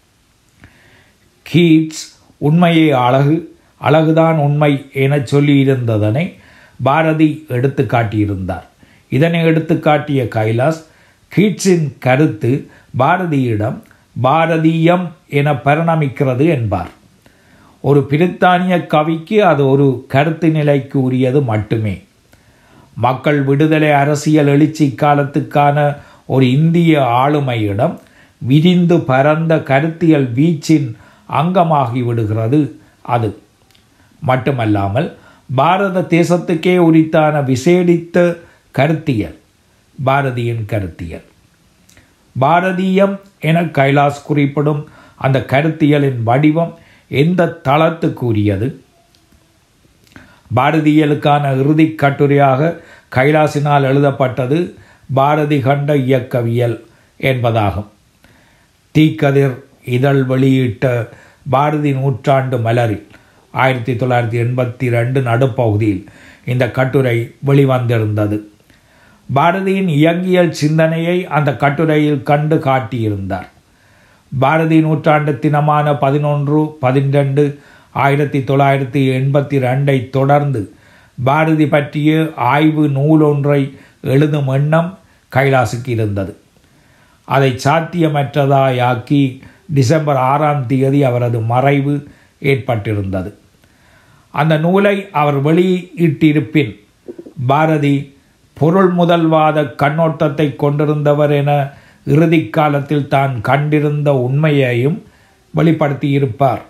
கீட்ஸ் உண்மையே அழகு அழகுதான் உண்மை எனச் சொல்லியிருந்ததனை பாரதி எடுத்து காட்டியிருந்தார் இதனை எடுத்து காட்டிய கைலாஸ் கீட்ஸின் கருத்து பாரதியிடம் பாரதீயம் என பரிணமிக்கிறது என்பார் ஒரு பிரித்தானிய கவிக்கு அது ஒரு கருத்து நிலைக்கு உரியது மட்டுமே மக்கள் விடுதலை அரசியல் எழுச்சி காலத்துக்கான ஒரு இந்திய ஆளுமையிடம் விரிந்து பரந்த கருத்தியல் வீச்சின் அங்கமாகி விடுகிறது அது மட்டுமல்லாமல் பாரத தேசத்துக்கே உரித்தான விசேடித்த கருத்தியல் பாரதியின் கருத்தியல் பாரதீயம் என கைலாஸ் குறிப்பிடும் அந்த கருத்தியலின் வடிவம் எந்த தளத்துக்குரியது பாரதியலுக்கான இறுதி கட்டுரையாக கைலாசினால் எழுதப்பட்டது பாரதி கண்ட இயக்கவியல் என்பதாகும் தீக்கதிர் இதழ் வெளியிட்ட பாரதி நூற்றாண்டு மலரில் ஆயிரத்தி தொள்ளாயிரத்தி எண்பத்தி ரெண்டு நடுப்பகுதியில் இந்த கட்டுரை வெளிவந்திருந்தது பாரதியின் இயங்கியல் சிந்தனையை அந்த கட்டுரையில் கண்டு காட்டியிருந்தார் பாரதி நூற்றாண்டு தினமான பதினொன்று பதினெண்டு ஆயிரத்தி தொள்ளாயிரத்தி எண்பத்தி ரெண்டை தொடர்ந்து பாரதி பற்றிய ஆய்வு நூலொன்றை எழுதும் எண்ணம் கைலாசுக்கு இருந்தது அதை சாத்தியமற்றதாயாக்கி டிசம்பர் ஆறாம் தேதி அவரது மறைவு ஏற்பட்டிருந்தது அந்த நூலை அவர் வெளியிட்டிருப்பின் பாரதி பொருள் முதல்வாத கண்ணோட்டத்தை கொண்டிருந்தவர் என இறுதி காலத்தில் தான் கண்டிருந்த உண்மையையும் வெளிப்படுத்தியிருப்பார்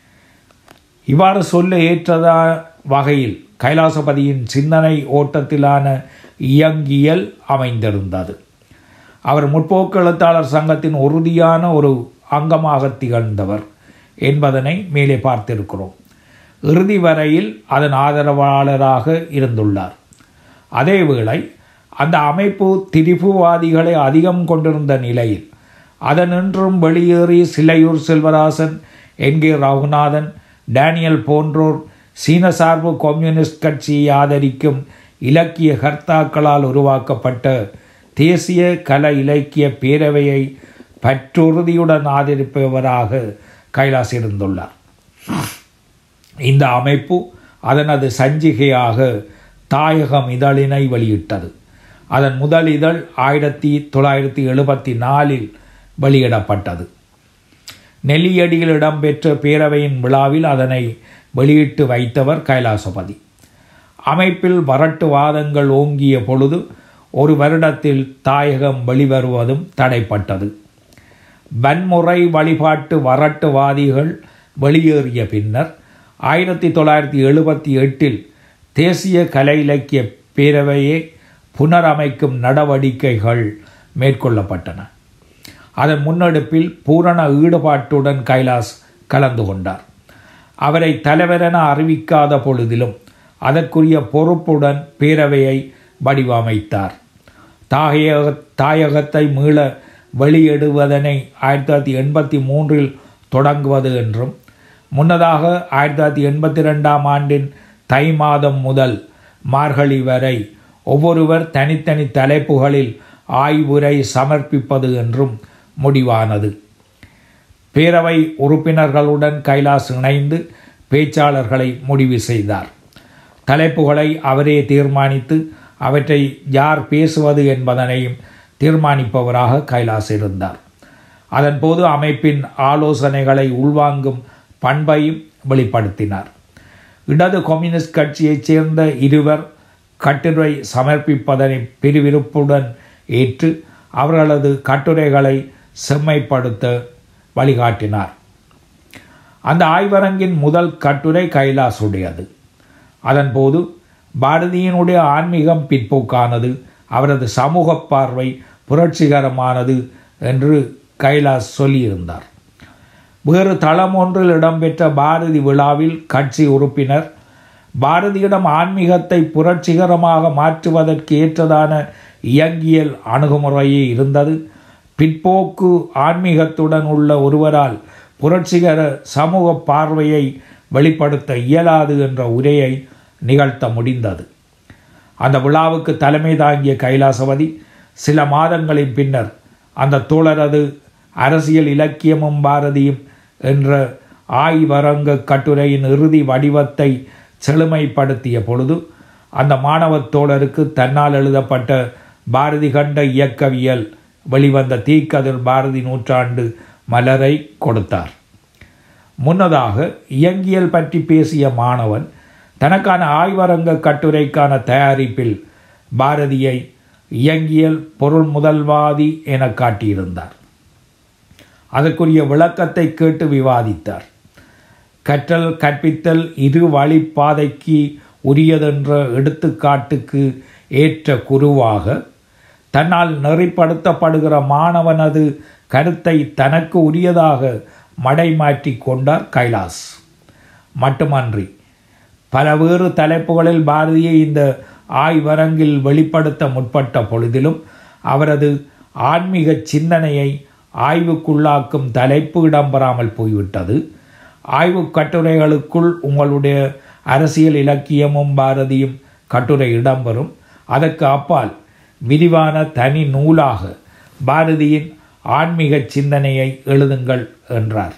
இவ்வாறு சொல்ல ஏற்றதா வகையில் கைலாசபதியின் சிந்தனை ஓட்டத்திலான இயங்கியல் அமைந்திருந்தது அவர் முற்போக்கு எழுத்தாளர் சங்கத்தின் உறுதியான ஒரு அங்கமாக திகழ்ந்தவர் என்பதனை மேலே பார்த்திருக்கிறோம் இறுதி வரையில் அதன் ஆதரவாளராக இருந்துள்ளார் அதேவேளை அந்த அமைப்பு திரிபுவாதிகளை அதிகம் கொண்டிருந்த நிலையில் அதனின்றும் வெளியேறி சிலையூர் செல்வராசன் என் கே ரகுநாதன் டேனியல் போன்றோர் சீன சார்பு கம்யூனிஸ்ட் கட்சியை ஆதரிக்கும் இலக்கிய கர்த்தாக்களால் உருவாக்கப்பட்ட தேசிய கல இலக்கிய பேரவையை பற்றுறுதியுடன் ஆதரிப்பவராக கைலாஸ் இருந்துள்ளார் இந்த அமைப்பு அதனது சஞ்சிகையாக தாயகம் இதழினை வெளியிட்டது அதன் முதல் இதழ் ஆயிரத்தி தொள்ளாயிரத்தி எழுபத்தி நாலில் வெளியிடப்பட்டது நெல்லியடியில் இடம்பெற்ற பேரவையின் விழாவில் அதனை வெளியிட்டு வைத்தவர் கைலாசபதி அமைப்பில் வரட்டு வாதங்கள் ஓங்கிய பொழுது ஒரு வருடத்தில் தாயகம் வெளிவருவதும் தடைப்பட்டது வன்முறை வழிபாட்டு வரட்டுவாதிகள் வெளியேறிய பின்னர் ஆயிரத்தி தொள்ளாயிரத்தி எழுபத்தி எட்டில் தேசிய கலை இலக்கிய பேரவையை புனரமைக்கும் நடவடிக்கைகள் மேற்கொள்ளப்பட்டன அதன் முன்னெடுப்பில் பூரண ஈடுபாட்டுடன் கைலாஸ் கலந்து கொண்டார் அவரை தலைவரென அறிவிக்காத பொழுதிலும் அதற்குரிய பொறுப்புடன் பேரவையை வடிவமைத்தார் தாயக தாயகத்தை மீள வெளியிடுவதனை ஆயிரத்தி தொள்ளாயிரத்தி எண்பத்தி மூன்றில் தொடங்குவது என்றும் முன்னதாக ஆயிரத்தி தொள்ளாயிரத்தி எண்பத்தி ரெண்டாம் ஆண்டின் தை மாதம் முதல் மார்கழி வரை ஒவ்வொருவர் தனித்தனி தலைப்புகளில் ஆய்வுரை சமர்ப்பிப்பது என்றும் முடிவானது பேரவை உறுப்பினர்களுடன் கைலாஸ் இணைந்து பேச்சாளர்களை முடிவு செய்தார் தலைப்புகளை அவரே தீர்மானித்து அவற்றை யார் பேசுவது என்பதனையும் தீர்மானிப்பவராக கைலாஸ் இருந்தார் அதன்போது அமைப்பின் ஆலோசனைகளை உள்வாங்கும் பண்பையும் வெளிப்படுத்தினார் இடது கம்யூனிஸ்ட் கட்சியைச் சேர்ந்த இருவர் கட்டுரை சமர்ப்பிப்பதனை பெருவிருப்புடன் ஏற்று அவர்களது கட்டுரைகளை செம்மைப்படுத்த வழிகாட்டினார் அந்த ஆய்வரங்கின் முதல் கட்டுரை கைலாசுடையது அதன்போது பாரதியினுடைய ஆன்மீகம் பிற்போக்கானது அவரது சமூக பார்வை புரட்சிகரமானது என்று கைலாஸ் சொல்லியிருந்தார் வேறு தளம் ஒன்றில் இடம்பெற்ற பாரதி விழாவில் கட்சி உறுப்பினர் பாரதியிடம் ஆன்மீகத்தை புரட்சிகரமாக மாற்றுவதற்கு ஏற்றதான இயங்கியல் அணுகுமுறையே இருந்தது பிற்போக்கு ஆன்மீகத்துடன் உள்ள ஒருவரால் புரட்சிகர சமூக பார்வையை வெளிப்படுத்த இயலாது என்ற உரையை நிகழ்த்த முடிந்தது அந்த விழாவுக்கு தலைமை தாங்கிய கைலாசபதி சில மாதங்களின் பின்னர் அந்த தோழரது அரசியல் இலக்கியமும் பாரதியும் என்ற ஆய்வரங்க கட்டுரையின் இறுதி வடிவத்தை செழுமைப்படுத்திய பொழுது அந்த மாணவத் தோழருக்கு தன்னால் எழுதப்பட்ட பாரதி கண்ட இயக்கவியல் வெளிவந்த தீக்கதிர் பாரதி நூற்றாண்டு மலரை கொடுத்தார் முன்னதாக இயங்கியல் பற்றி பேசிய மாணவன் தனக்கான ஆய்வரங்க கட்டுரைக்கான தயாரிப்பில் பாரதியை இயங்கியல் பொருள் முதல்வாதி என காட்டியிருந்தார் அதற்குரிய விளக்கத்தை கேட்டு விவாதித்தார் கற்றல் கற்பித்தல் இரு வழிப்பாதைக்கு உரியதென்ற எடுத்துக்காட்டுக்கு ஏற்ற குருவாக தன்னால் நெறிப்படுத்தப்படுகிற மாணவனது கருத்தை தனக்கு உரியதாக மடைமாற்றி கொண்டார் கைலாஸ் மட்டுமன்றி பல வேறு தலைப்புகளில் பாரதியை இந்த ஆய்வரங்கில் வெளிப்படுத்த முற்பட்ட பொழுதிலும் அவரது ஆன்மீக சிந்தனையை ஆய்வுக்குள்ளாக்கும் தலைப்பு இடம்பெறாமல் போய்விட்டது ஆய்வு கட்டுரைகளுக்குள் உங்களுடைய அரசியல் இலக்கியமும் பாரதியும் கட்டுரை இடம்பெறும் அதற்கு அப்பால் விரிவான தனி நூலாக பாரதியின் ஆன்மீக சிந்தனையை எழுதுங்கள் என்றார்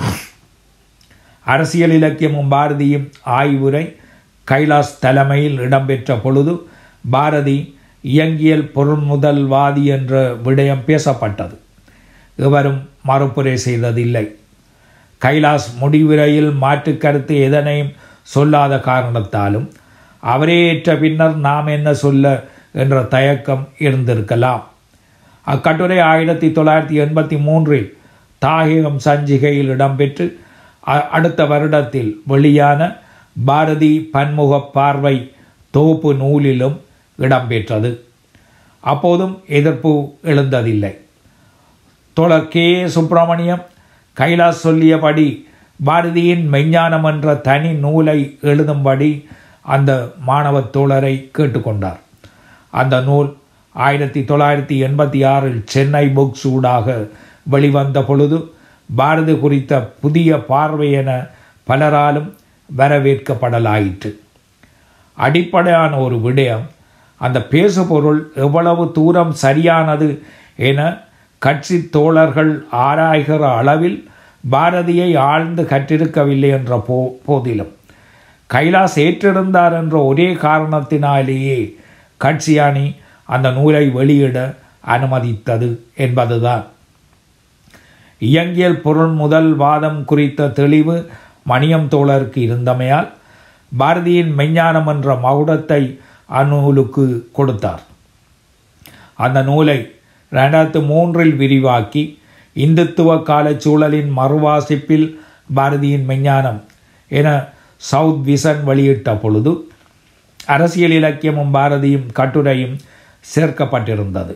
அரசியல் இலக்கியமும் பாரதியும் ஆய்வுரை கைலாஸ் தலைமையில் இடம்பெற்ற பொழுது பாரதி இயங்கியல் பொருள்முதல்வாதி என்ற விடயம் பேசப்பட்டது எவரும் மறுப்புரை செய்ததில்லை கைலாஸ் முடிவுரையில் மாற்று கருத்து எதனையும் சொல்லாத காரணத்தாலும் அவரே ஏற்ற பின்னர் நாம் என்ன சொல்ல என்ற தயக்கம் இருந்திருக்கலாம் அக்கட்டுரை ஆயிரத்தி தொள்ளாயிரத்தி எண்பத்தி மூன்றில் தாயகம் சஞ்சிகையில் இடம்பெற்று அடுத்த வருடத்தில் வெளியான பாரதி பன்முக பார்வை தொகுப்பு நூலிலும் இடம்பெற்றது அப்போதும் எதிர்ப்பு எழுந்ததில்லை தோழர் கே சுப்பிரமணியம் கைலாஸ் சொல்லியபடி பாரதியின் மெஞ்ஞானம் என்ற தனி நூலை எழுதும்படி அந்த மாணவ தோழரை கேட்டுக்கொண்டார் அந்த நூல் ஆயிரத்தி தொள்ளாயிரத்தி எண்பத்தி ஆறில் சென்னை புக்ஸ் ஊடாக வெளிவந்த பொழுது பாரதி குறித்த புதிய பார்வை என பலராலும் வரவேற்கப்படலாயிற்று அடிப்படையான ஒரு விடயம் அந்த பேசுபொருள் எவ்வளவு தூரம் சரியானது என கட்சி தோழர்கள் ஆராய்கிற அளவில் பாரதியை ஆழ்ந்து கற்றிருக்கவில்லை என்ற போ போதிலும் கைலாஸ் ஏற்றிருந்தார் என்ற ஒரே காரணத்தினாலேயே கட்சி அணி அந்த நூலை வெளியிட அனுமதித்தது என்பதுதான் இயங்கியல் பொருள் முதல் வாதம் குறித்த தெளிவு மணியம் தோழருக்கு இருந்தமையால் பாரதியின் மெஞ்ஞானம் என்ற மகுடத்தை அந்நூலுக்கு கொடுத்தார் அந்த நூலை ரெண்டாயிரத்து மூன்றில் விரிவாக்கி இந்துத்துவ கால சூழலின் மறுவாசிப்பில் பாரதியின் மெஞ்ஞானம் என சவுத் விசன் வெளியிட்ட பொழுது அரசியல் இலக்கியமும் பாரதியும் கட்டுரையும் சேர்க்கப்பட்டிருந்தது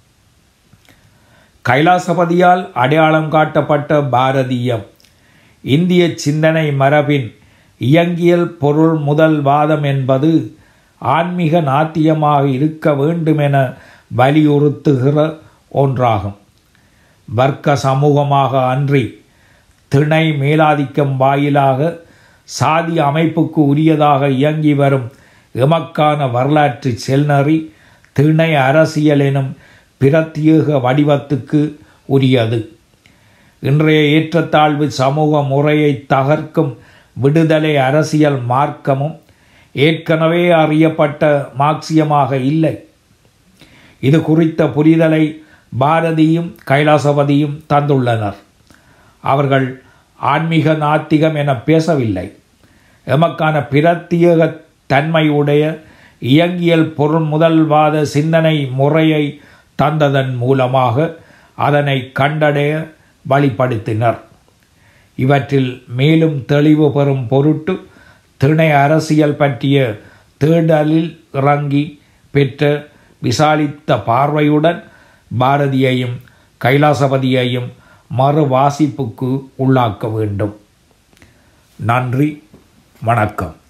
கைலாசபதியால் அடையாளம் காட்டப்பட்ட பாரதியம் இந்திய சிந்தனை மரபின் இயங்கியல் பொருள் முதல் வாதம் என்பது ஆன்மீக நாத்தியமாக இருக்க வேண்டுமென வலியுறுத்துகிற ஒன்றாகும் வர்க்க சமூகமாக அன்றி திணை மேலாதிக்கம் வாயிலாக சாதி அமைப்புக்கு உரியதாக இயங்கி வரும் எமக்கான வரலாற்று செல்நறி திணை அரசியல் எனும் பிரத்யேக வடிவத்துக்கு உரியது இன்றைய ஏற்றத்தாழ்வு சமூக முறையை தகர்க்கும் விடுதலை அரசியல் மார்க்கமும் ஏற்கனவே அறியப்பட்ட மார்க்சியமாக இல்லை இது குறித்த புரிதலை பாரதியும் கைலாசபதியும் தந்துள்ளனர் அவர்கள் ஆன்மீக நாத்திகம் என பேசவில்லை எமக்கான பிரத்யேக தன்மையுடைய இயங்கியல் பொருள் முதல்வாத சிந்தனை முறையை தந்ததன் மூலமாக அதனை கண்டடைய வழிப்படுத்தினர் இவற்றில் மேலும் தெளிவு பெறும் பொருட்டு திணை அரசியல் பற்றிய தேடலில் இறங்கி பெற்ற விசாலித்த பார்வையுடன் பாரதியையும் கைலாசபதியையும் மறு வாசிப்புக்கு உள்ளாக்க வேண்டும் நன்றி வணக்கம்